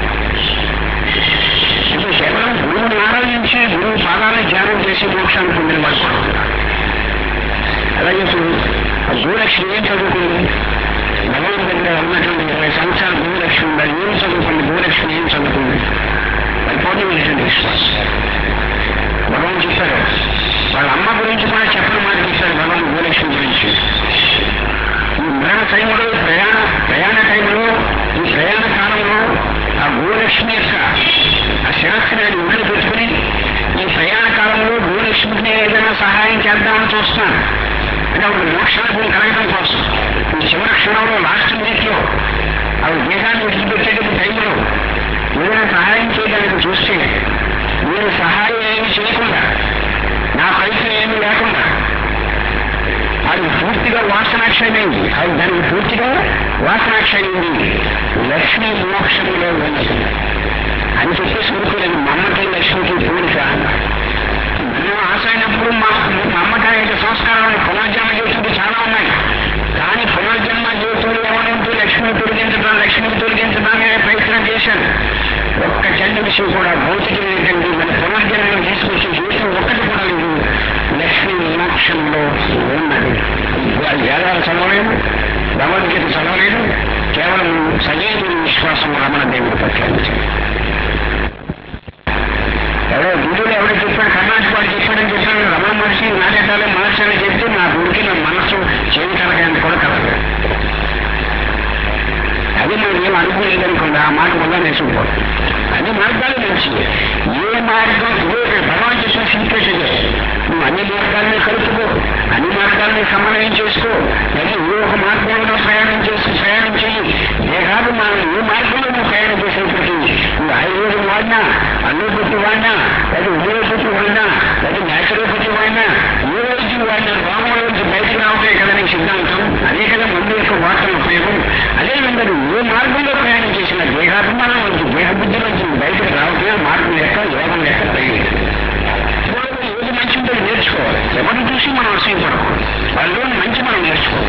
అంటే కేవలం గురువుని ఆరాధించి గురువు పాదాలను ధ్యానం చేసి మోక్షాన్ని పొందిన వాడు కూడా ఉంటాడు. అలాగే ఇప్పుడు ఆ గోలక్ష్మి ఏం చదువుకుంది భగవంతు దగ్గర ఉన్నటువంటి ఇరవై సంవత్సరాలు గోలక్ష్మి ఉండాలి ఏం చదువుకుంది గోలక్ష్మి ఏం చదువుకుంది పరిపూర్ణమైనటువంటి విశ్వాసం భగవాన్ చెప్పారు వాళ్ళ అమ్మ గురించి కూడా చెప్పిన మాట చెప్పారు భగవాన్ గోలక్ష్మి గురించి ఈ మరణ టైంలో ఈ ప్రయాణ ప్రయాణ టైంలో ఈ ప్రయాణ కాలంలో ఆ గోలక్ష్మి యొక్క ఆ శిరస్సుని అది ఒళ్ళు పెట్టుకుని ఈ ప్రయాణ కాలంలో గోలక్ష్మికి ఏదైనా సహాయం చేద్దామని చూస్తున్నాను అంటే ఒక మోక్షానుభవం కలగడం కోసం ఈ చివరి క్షణంలో లాస్ట్ మినిట్లో అవి దేహాన్ని విడిచిపెట్టేటప్పుడు టైంలో ఏదైనా సహాయం చేయడానికి చూస్తే నేను సహాయం ఏమి చేయకుండా నా ప్రయత్నం ఏమీ లేకుండా అది పూర్తిగా వాసనాక్షయమైంది అది దానికి పూర్తిగా వాసనాక్షయమైంది లక్ష్మీ మోక్షంలో ఉన్నది అని చెప్పేసి ఊరుకోలేదు మా అమ్మకి లక్ష్మికి పోలిక మనం ఆశ అయినప్పుడు మా మా అమ్మకి అనేక సంస్కారాలను పునర్జన్మ జీవితంలో చాలా ఉన్నాయి కానీ పునర్జన్మ జీవితంలో ఏమనంటే లక్ష్మిని తొలగించడం లక్ష్మిని తొలగించడానే ప్రయత్నం చేశాను ఒక్క చెడ్డ విషయం కూడా భౌతికం ఏంటంటే మన పునర్జన్మను తీసుకొచ్చే జీవితం ఒక్కటి కూడా లేదు లక్ష్మీ మోక్షంలో ఉన్నది అది వేదాలు చదవలేదు భగవద్గీత చదవలేదు కేవలం సజీవుని విశ్వాసం రమణ దేవుడి పట్ల ఎవరో గురువులు ఎవరో చెప్పాడు కర్ణాటక వాడు చెప్పాడని చెప్పాడు రమణ మహర్షి నాటకాలే మహర్షి అని చెప్తే నా గుడికి నా మనస్సు చేయి కలగాలని కూడా కలగదు అది మనం ఏం అనుకోలేదు అనుకోండి ఆ మాట వల్ల నేర్చుకోవాలి అన్ని మార్గాలు మంచివి ఏ మార్గం ఇదే ఇక్కడ భగవాన్ చెప్పిన సీక్రెట్ ఇదే నువ్వు అన్ని మార్గాల్ని కలుపుకో అన్ని మార్గాల్ని సమన్వయం చేసుకో లేదా ఏ ఒక మార్గంలో ప్రయాణం చేసి ప్రయాణం చేయి దేహాలు మనం ఏ మార్గంలో నువ్వు ప్రయాణం చేసేప్పటికీ నువ్వు ఆయుర్వేదం వాడినా అల్లోపతి వాడినా లేదా ఉదయోపతి వాడినా లేదా న్యాచురోపతి వాడినా ఏ వైద్యం వాడినా రోగంలో నుంచి బయటకు రావటే కదా నీ సిద్ధాంతం అదే కదా మందు యొక్క వార్తల ఉపయోగం అదేవిధంగా నువ్వు ఏ మార్గంలో ప్రయాణం చేసిన దేహాభిమానం నుంచి దేహబుద్ధి నుంచి బయటకు రావటమే మార్గం యొక్క యోగం యొక్క ప్రయోజనం వాళ్ళలో ఏది మంచి ఉందో నేర్చుకోవాలి ఎవరిని చూసి మనం అసూయపడకూడదు వాళ్ళలో మంచి మనం నేర్చుకోవాలి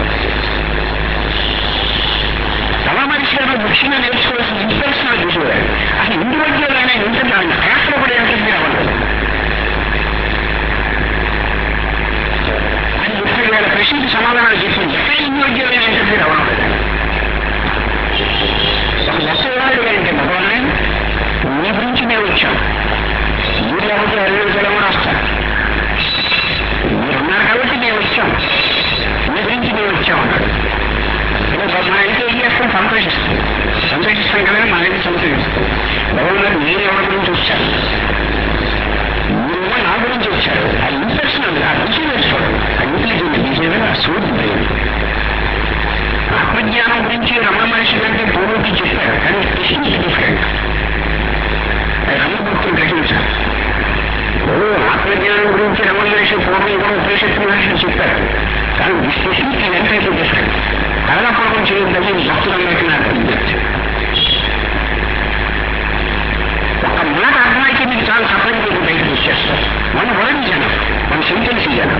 సమామనిషి గారు ముఖ్యంగా నేర్చుకోవాల్సిన ఇంటర్నల్ చూసేవారు అసలు ఇండివిజువల్ అనే ఇంటర్ క్యాస్ట్లో కూడా ఏంటంటే అవ్వలేదు అది ముప్పై వేల ప్రశ్నకి సమాధానాలు చెప్పింది ఎక్కడ ఇండివిజువల్ అనే ఇంటర్వ్యూ అవ్వలేదు ఒక గొప్పవాడు అంటే భగవాన్ మీ గురించి మేము వచ్చాం మీరు లేకపోతే అరవై కూడా వస్తారు మీరున్నారు కాబట్టి మేము వచ్చాం మీ గురించి మేము వచ్చాం అన్నాడు ఏదో మన అయితే ఏం చేస్తాం సంతోషిస్తాం సంతోషిస్తాం కదా మన అయితే సంతోషిస్తాం నేను ఎవరి గురించి వచ్చాను మీరేమో నా గురించి వచ్చారు ఆ ఇంప్రెషన్ ఆ బిహేవియర్ చూడండి ఆ ఇంటెలిజెంట్ బిహేవియర్ ఆ సూర్య బ్రెయిన్ ఆత్మజ్ఞానం గురించి రమణ మహర్షి కంటే పూర్వకి చెప్పారు కానీ టెక్నిక్ డిఫరెంట్ రమణ భక్తులు గ్రహించారు ఇప్పుడు ఆత్మజ్ఞానం గురించి రమణ మహర్షి పూర్వం కూడా ఉపనిషత్తు మహర్షి చెప్పారు కానీ దిస్ టెక్నిక్ ఎంత అయితే డిఫరెంట్ కళాపూర్వం చేయొద్దని భక్తులందరికీ నాకు తెలియచ్చు ఒక మాట అర్థమైతే మీకు చాలా సఫలం మీకు బయటకు వచ్చేస్తారు మన వర్డ్ జనం మన సెంటెన్స్ జనం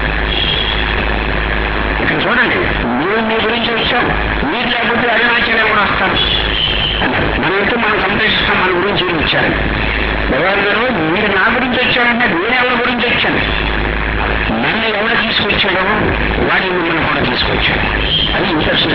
ఇక్కడ చూడండి మేము మీ గురించి వచ్చాం మీరు లేకపోతే అరుణాచలం కూడా వస్తారు మనమైతే మనం సంతోషిస్తాం మన గురించి వీళ్ళు వచ్చారు భగవాన్ గారు మీరు నా గురించి వచ్చారంటే నేను ఎవరి గురించి వచ్చాను నన్ను ఎవరు తీసుకొచ్చాడో వాడి మిమ్మల్ని కూడా తీసుకొచ్చాడు అది ఇంటర్షన్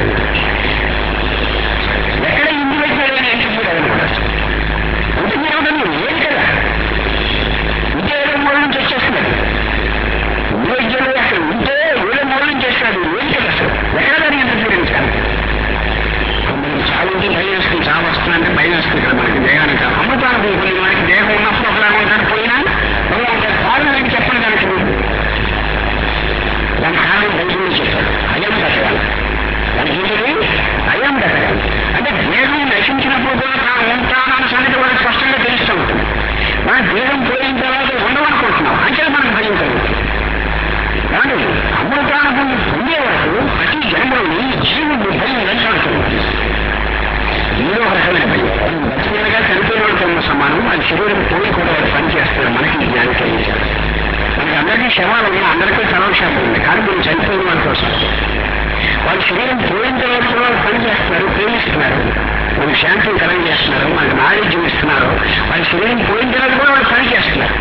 ఎక్కడ ఇండివిజువల్ అని ఎంట్రీ అనమాట అంటే మీరు లేదు కదా ఇంకే ఏదో మూల నుంచి వచ్చేస్తున్నాడు ఇండివిజువల్ అక్కడ ఉంటే ఏదో మూల నుంచి వచ్చాడు లేదు కదా అసలు ఎక్కడ దాని ఇంటర్ఫీరెన్స్ కాదు మనకి చాలా ఉంటే భయం వేస్తుంది చాలా వస్తుందంటే భయం వేస్తుంది ఇక్కడ మనకి దేహానికి అమృతానుభవం కొన్ని మనకి దేహం ఉన్నప్పుడు ఒకలాగా ఉంటాడు పోయినా ఒకలా ఉంటాడు కారణం ఏంటి చెప్పండి దానికి మీరు. దాని కారణం బైబిల్లో చెప్పాడు అయం దశగాలి దానికి ఏంటిది అయం దశగాలి అంటే దేహం నశించినప్పుడు కూడా తాను ఉంటానన్న సంగతి కూడా స్పష్టంగా తెలుస్తూ ఉంటుంది మన దేహం పోయిన తర్వాత ఉండవనుకుంటున్నాం అంటే మనకు భయం కలుగుతుంది కానీ అమృతానుభవం పొందే వరకు ప్రతి జన్మలోని జీవుడు భయం వెంటాడుతుంది ఏదో ఒక రకమైన భయం బతికినగా చనిపోయిన వాళ్ళతో ఉన్న సమానం అది శరీరం పోయి కూడా వాడు పనిచేస్తాడు మనకి జ్ఞానం కలిగించాడు మనకి అందరికీ శవాలు ఉన్నాయి అందరికీ సర్వశాపం ఉంది కానీ మీరు చనిపోయిన వాళ్ళ కోసం వాళ్ళ శరీరం పోయిన తర్వాత కూడా వాళ్ళు పని చేస్తున్నారు ప్రేమిస్తున్నారు మనకి శాంతిని కలం చేస్తున్నారు మనకి నాలెడ్జ్ ఇస్తున్నారు వాళ్ళ శరీరం పోయిన తర్వాత కూడా వాళ్ళు పని చేస్తున్నారు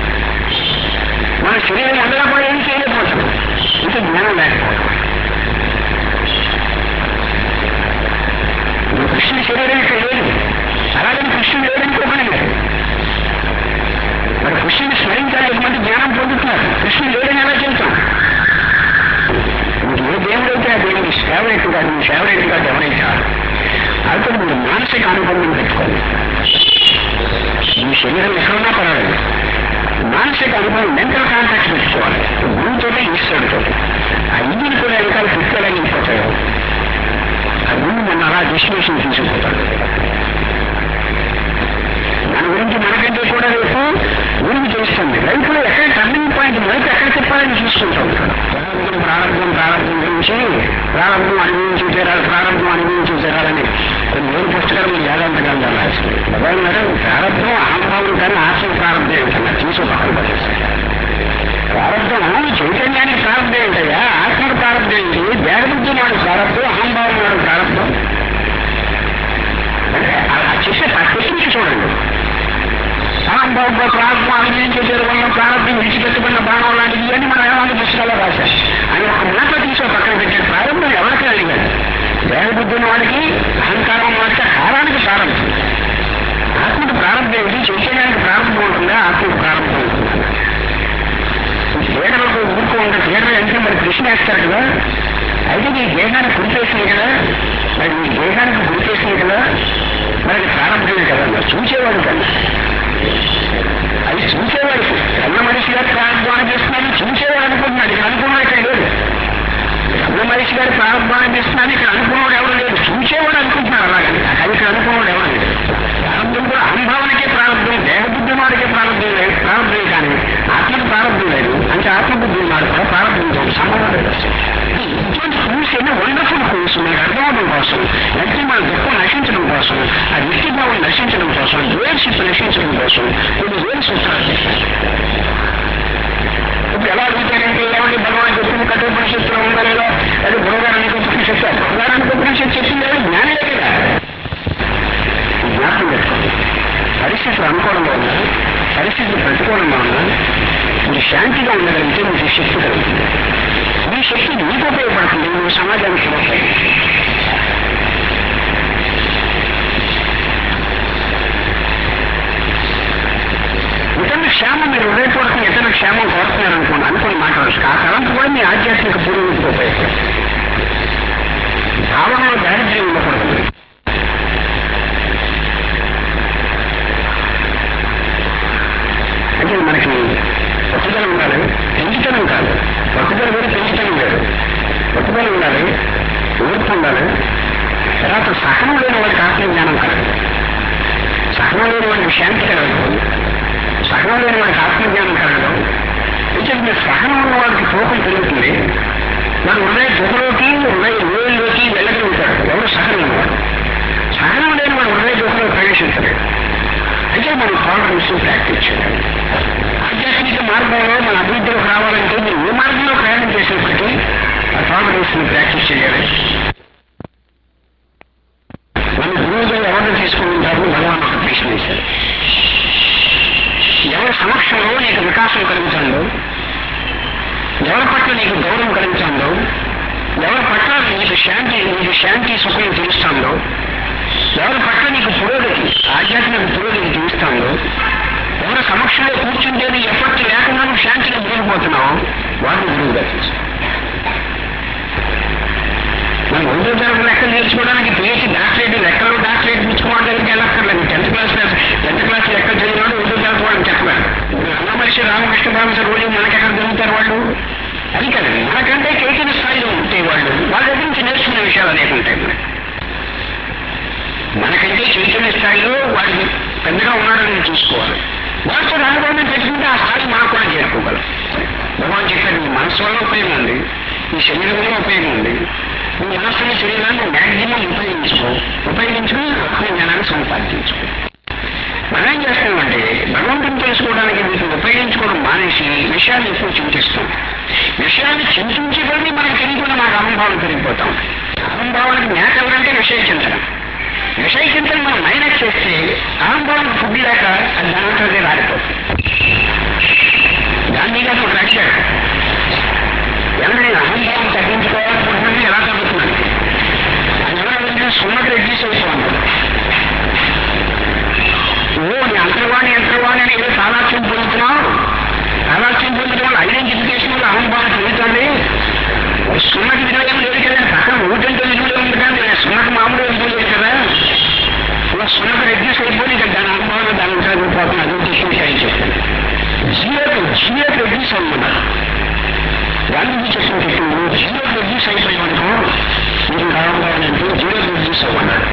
మన శరీరం ఉండకపోతే ఏం చేయలేకపోతాం ఇంకా జ్ఞానం లేకపోవడం ఇప్పుడు కృష్ణుడి శరీరం ఇక్కడ లేదు అలాగని కృష్ణుడు లేదనుకోకుండా లేదు మరి కృష్ణుని స్మరించాలి మంది జ్ఞానం పొందుతున్నారు కృష్ణుడు లేదని ఎలా చెబుతాం మీకు ఏ దేవుడైతే ఆ దేవుడి ఫేవరెట్ కాదు మీ ఫేవరెట్ కాదు ఎవరైతే అయితే మీరు మానసిక అనుబంధం పెట్టుకోండి మీ శరీరం ఎక్కడున్నా పర్వాలేదు మానసిక అనుభవం మెంటల్ కాంటాక్ట్ పెట్టుకోవాలి గురువుతో ఈశ్వరుడితో ఆ ఇంజిన్ కూడా వెనకాల పుట్టుకోలేని వెళ్ళిపోతాడు ఆ ముందు మన అలా డెస్టినేషన్ తీసుకుపోతాడు మన గురించి మనకంటే కూడా రేపు గురించి తెలుస్తుంది లైఫ్ లో ఎక్కడ టర్నింగ్ పాయింట్ మనకి ఎక్కడ చెప్పాలని చూసుకుంటూ ఉంటాడు ప్రారంభం ప్రారంభం ప్రారంభం గురించి ప్రారంభం అనుభవించి తీరాలి ప్రారంభం అనుభవించి తీరాలని కొన్ని వేరు పుస్తకాలు మీరు వేదాంత గ్రంథాలు రాసుకుని భగవాన్ గారు ప్రారంభం అహంభావం కానీ ఆత్మ ప్రారంభం ఏంటన్నా తీసు పక్కన పడేస్తారు ప్రారంభం చైతన్యానికి ప్రారంభం ఏంటయ్యా ఆత్మకు ప్రారంభం ఏంటి దేహబుద్ధి నాడు ప్రారంభం అహంభావం నాడు ప్రారంభం అంటే ఆ చేసే టెక్నిక్ చూడండి అహంభావం ప్రారంభం అనుభవించే వల్ల ప్రారంభం విడిచిపెట్టుకున్న బాణం లాంటిది అని మన ఏమైనా పుస్తకాల్లో రాశారు అని ఒక మాట తీసే పక్కన పెట్టాడు ప్రారంభం ఎవరికి అడిగాడు దేహబుద్ధి ఉన్న వాడికి అహంకారం ఉన్న వాడికి హారానికి ప్రారంభం ఆత్మకు ప్రారంభం ఏంటి చైతన్యానికి ప్రారంభం ఉంటుందా ఆత్మకు ప్రారంభం ఉంటుందా థియేటర్లకు ఊరుకో ఉంటే థియేటర్ అంటే మరి కృష్ణ వేస్తారు కదా అయితే నీ దేహానికి గురిపేసింది కదా మరి నీ దేహానికి గురిపేసింది కదా మరి అది ప్రారంభమే కదా మరి చూసేవాడు కదా అది చూసేవాడికి రమణ మనిషి గారు ప్రారంభాన్ని చేస్తున్నాడు చూసేవాడు అనుకుంటున్నాడు ఇక్కడ అనుకున్నాడు ఇక్కడ లేదు రమణ మనిషి గారు ప్రారంభాన్ని చేస్తున్నాడు ఇక్కడ అనుకున్నాడు ఎవరు లేదు చూసేవాడు అనుకుంటున్నాడు అలాగని అది ఇక్కడ అనుకున్నాడు ఎవరు లేదు ప్రారంభం కూడా అహంభావనకే ప్రారంభం దేహబుద్ధి వాడికే ప్రారంభం లేదు ప్రారంభం కానీ ఆత్మకు ప్రారంభం లేదు అంటే ఆత్మబుద్ధి వాడు కూడా ప్రారంభంతో సంబంధం లేదు అసలు. ఇటువంటి క్రూస్ ఎన్నో వండర్ఫుల్ క్రూస్ మనకు అర్థమవడం కోసం అంటే మన దుఃఖం నశించడం కోసం ఆ వ్యక్తిభావం నశించడం కోసం రిలేషన్షిప్ నశించడం కోసం కొన్ని వేలు సూత్రాలు చెప్పారు ఇప్పుడు ఎలా అడుగుతానంటే ఏమండి భగవాన్ చెప్పింది కఠోపనిషత్తులో ఉందా లేదా అది బృహదారానికి ఉపనిషత్తు బృహదారానికి ఉపనిషత్తు చెప్పింది కదా జ్ఞానం కదా జ్ఞాపకం పెట్టుకోండి పరిస్థితులు అనుకూలంగా ఉన్నా పరిస్థితులు ప్రతికూలంగా ఉన్నా మీరు శాంతిగా ఉండగలిగితే మీకు శక్తి కలుగుతుంది మీ శక్తి మీకు ఉపయోగపడుతుంది మీ సమాజానికి ఉపయోగపడుతుంది ఇతరుల క్షేమం మీరు హృదయపూర్వకంగా ఇతరుల క్షేమం కోరుతున్నారు అనుకోండి అనుకుని మాట్లాడచ్చు ఆ తలంపు కూడా మీ ఆధ్యాత్మిక పురోగతికి ఉపయోగపడుతుంది భావనలో దారిద్ర్యం ఉండకూడదు తర్వాత సహనం లేని వాడికి ఆత్మజ్ఞానం కలగదు సహనం లేని వాడికి శాంతి కలగదు సహనం లేని వాడికి ఆత్మజ్ఞానం కలగదు అయితే మీరు సహనం ఉన్న వాడికి తూకం పెరుగుతుంది వాడు హృదయ గుహలోకి హృదయ లోయల్లోకి వెళ్ళగలుగుతాడు ఎవరు సహనం ఉన్నవాడు సహనం లేని వాడు హృదయ గుహలో ప్రవేశించలేడు అయితే మనం టాలరెన్స్ ప్రాక్టీస్ చేయాలి ఆధ్యాత్మిక మార్గంలో మన అభివృద్ధిలోకి రావాలంటే మీరు ఏ మార్గంలో ప్రయాణం చేసినప్పటికీ ఆ టాలరెన్స్ ప్రాక్టీస్ చేయాలి మన గురువుగా ఎవరిని తీసుకుంటారని భగవాన్ ఒక ప్రశ్న వేశారు ఎవరి సమక్షంలో నీకు వికాసం కలుగుతుందో ఎవరి పట్ల నీకు గౌరవం కలుగుతుందో ఎవరి పట్ల నీకు శాంతి నీకు శాంతి సుఖం తెలుస్తుందో ఎవరి పట్ల నీకు పురోగతి ఆధ్యాత్మిక పురోగతి తెలుస్తుందో ఎవరి సమక్షంలో కూర్చుంటే నీ ఎఫర్ట్ లేకుండా నువ్వు శాంతిని మునిగిపోతున్నావు వాడిని గురువుగా తీసుకో మనం ఒకటో తరగతి లెక్కలు నేర్చుకోవడానికి పిహెచ్డి డాక్టరేట్ లెక్కలు డాక్టరేట్ పుచ్చుకోవడం దగ్గరికి వెళ్ళక్కర్లేదు టెన్త్ క్లాస్ టెన్త్ క్లాస్ లెక్కలు చదివినాడు ఒకటో తరగతి వాళ్ళని చెప్పలేదు అన్న మనిషి రామకృష్ణ పరమేశ్వర రోజు మనకెక్కడ దొరుకుతారు వాళ్ళు అది కాదు మనకంటే చైతన్య స్థాయిలో ఉంటాయి వాళ్ళు వాళ్ళ దగ్గర నుంచి నేర్చుకునే విషయాలు అనేక ఉంటాయి మనకి మనకంటే చైతన్య స్థాయిలో వాడికి పెద్దగా ఉన్నారని చూసుకోవాలి వాటితో అనుభవం పెట్టుకుంటే ఆ స్థాయి మనం కూడా చేరుకోగలం భగవాన్ చెప్పాడు నీ మనసు వల్ల ఉపయోగం ఉంది నీ శరీరం వల్ల ఉపయోగం ఉంది నీ మనస్సుని శరీరాన్ని మ్యాక్సిమం ఉపయోగించుకో ఉపయోగించుకుని ఆత్మ జ్ఞానాన్ని సంపాదించుకో మనం ఏం చేస్తామంటే భగవంతుని తెలుసుకోవడానికి వీటిని ఉపయోగించుకోవడం మానేసి విషయాన్ని ఎక్కువ చింతిస్తాం విషయాన్ని చింతించి కొద్ది మనకు తెలియకుండా మనకు అహంభావం పెరిగిపోతాం అహంభావానికి మేక ఎవరంటే విషయ చింతన విషయ చింతన మనం మైనస్ చేస్తే అహంభావానికి ఫుడ్ లేక అది దానితోనే రాలిపోతుంది గాంధీ గారు ఒకటి రాశాడు ఏమంటే నేను అహంభావం తగ్గించుకోవాలనుకుంటున్నాను ఎలా తగ్గుతున్నాను ఆయన ఎలా అంటే సున్నకి రెడ్యూస్ అయిపోతున్నాడు ఓ నీ అంతర్వాణి అంతర్వాణి అని ఏదో తాదాత్యం పొందుతున్నావు తాదాత్యం పొందడం వల్ల ఐడెంటిఫికేషన్ వల్ల అహంభావం పెరుగుతుంది సున్నకి విలువ లేదు కదా పక్కన ఒకటంటే విలువ ఉంది కానీ సున్నకి మామూలు విలువ లేదు కదా ఇలా సున్నకి రెడ్యూస్ అయిపోయి ఇక దాని అనుభవం దాని పోతుంది అది తీసుకుంటాయని చెప్పాను జీరోకి జీరోకి రెడ్యూస్ అవ్వమన్నారు గాంధీజీ చెప్పిన చెప్పింది జీరోకి రెడ్యూస్ అయిపోయామనుకో మీరు కావాలంటే జీరోకి రెడ్యూస్ అవ్వమన్నారు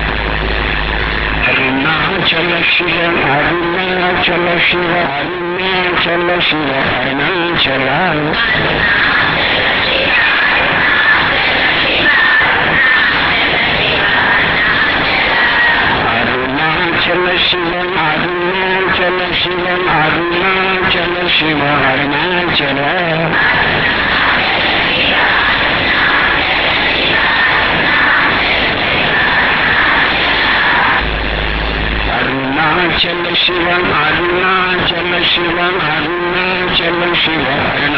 అరుణాచల శివ అరుణాచల శివ అరుణాచల శివ అరుణాచల అరుణాచల శివ అరుణాచల శివ అరుణాచల శివ అరుణాచల అరుణాచల శివ అరుణాచల శివ అరుణాచల శివ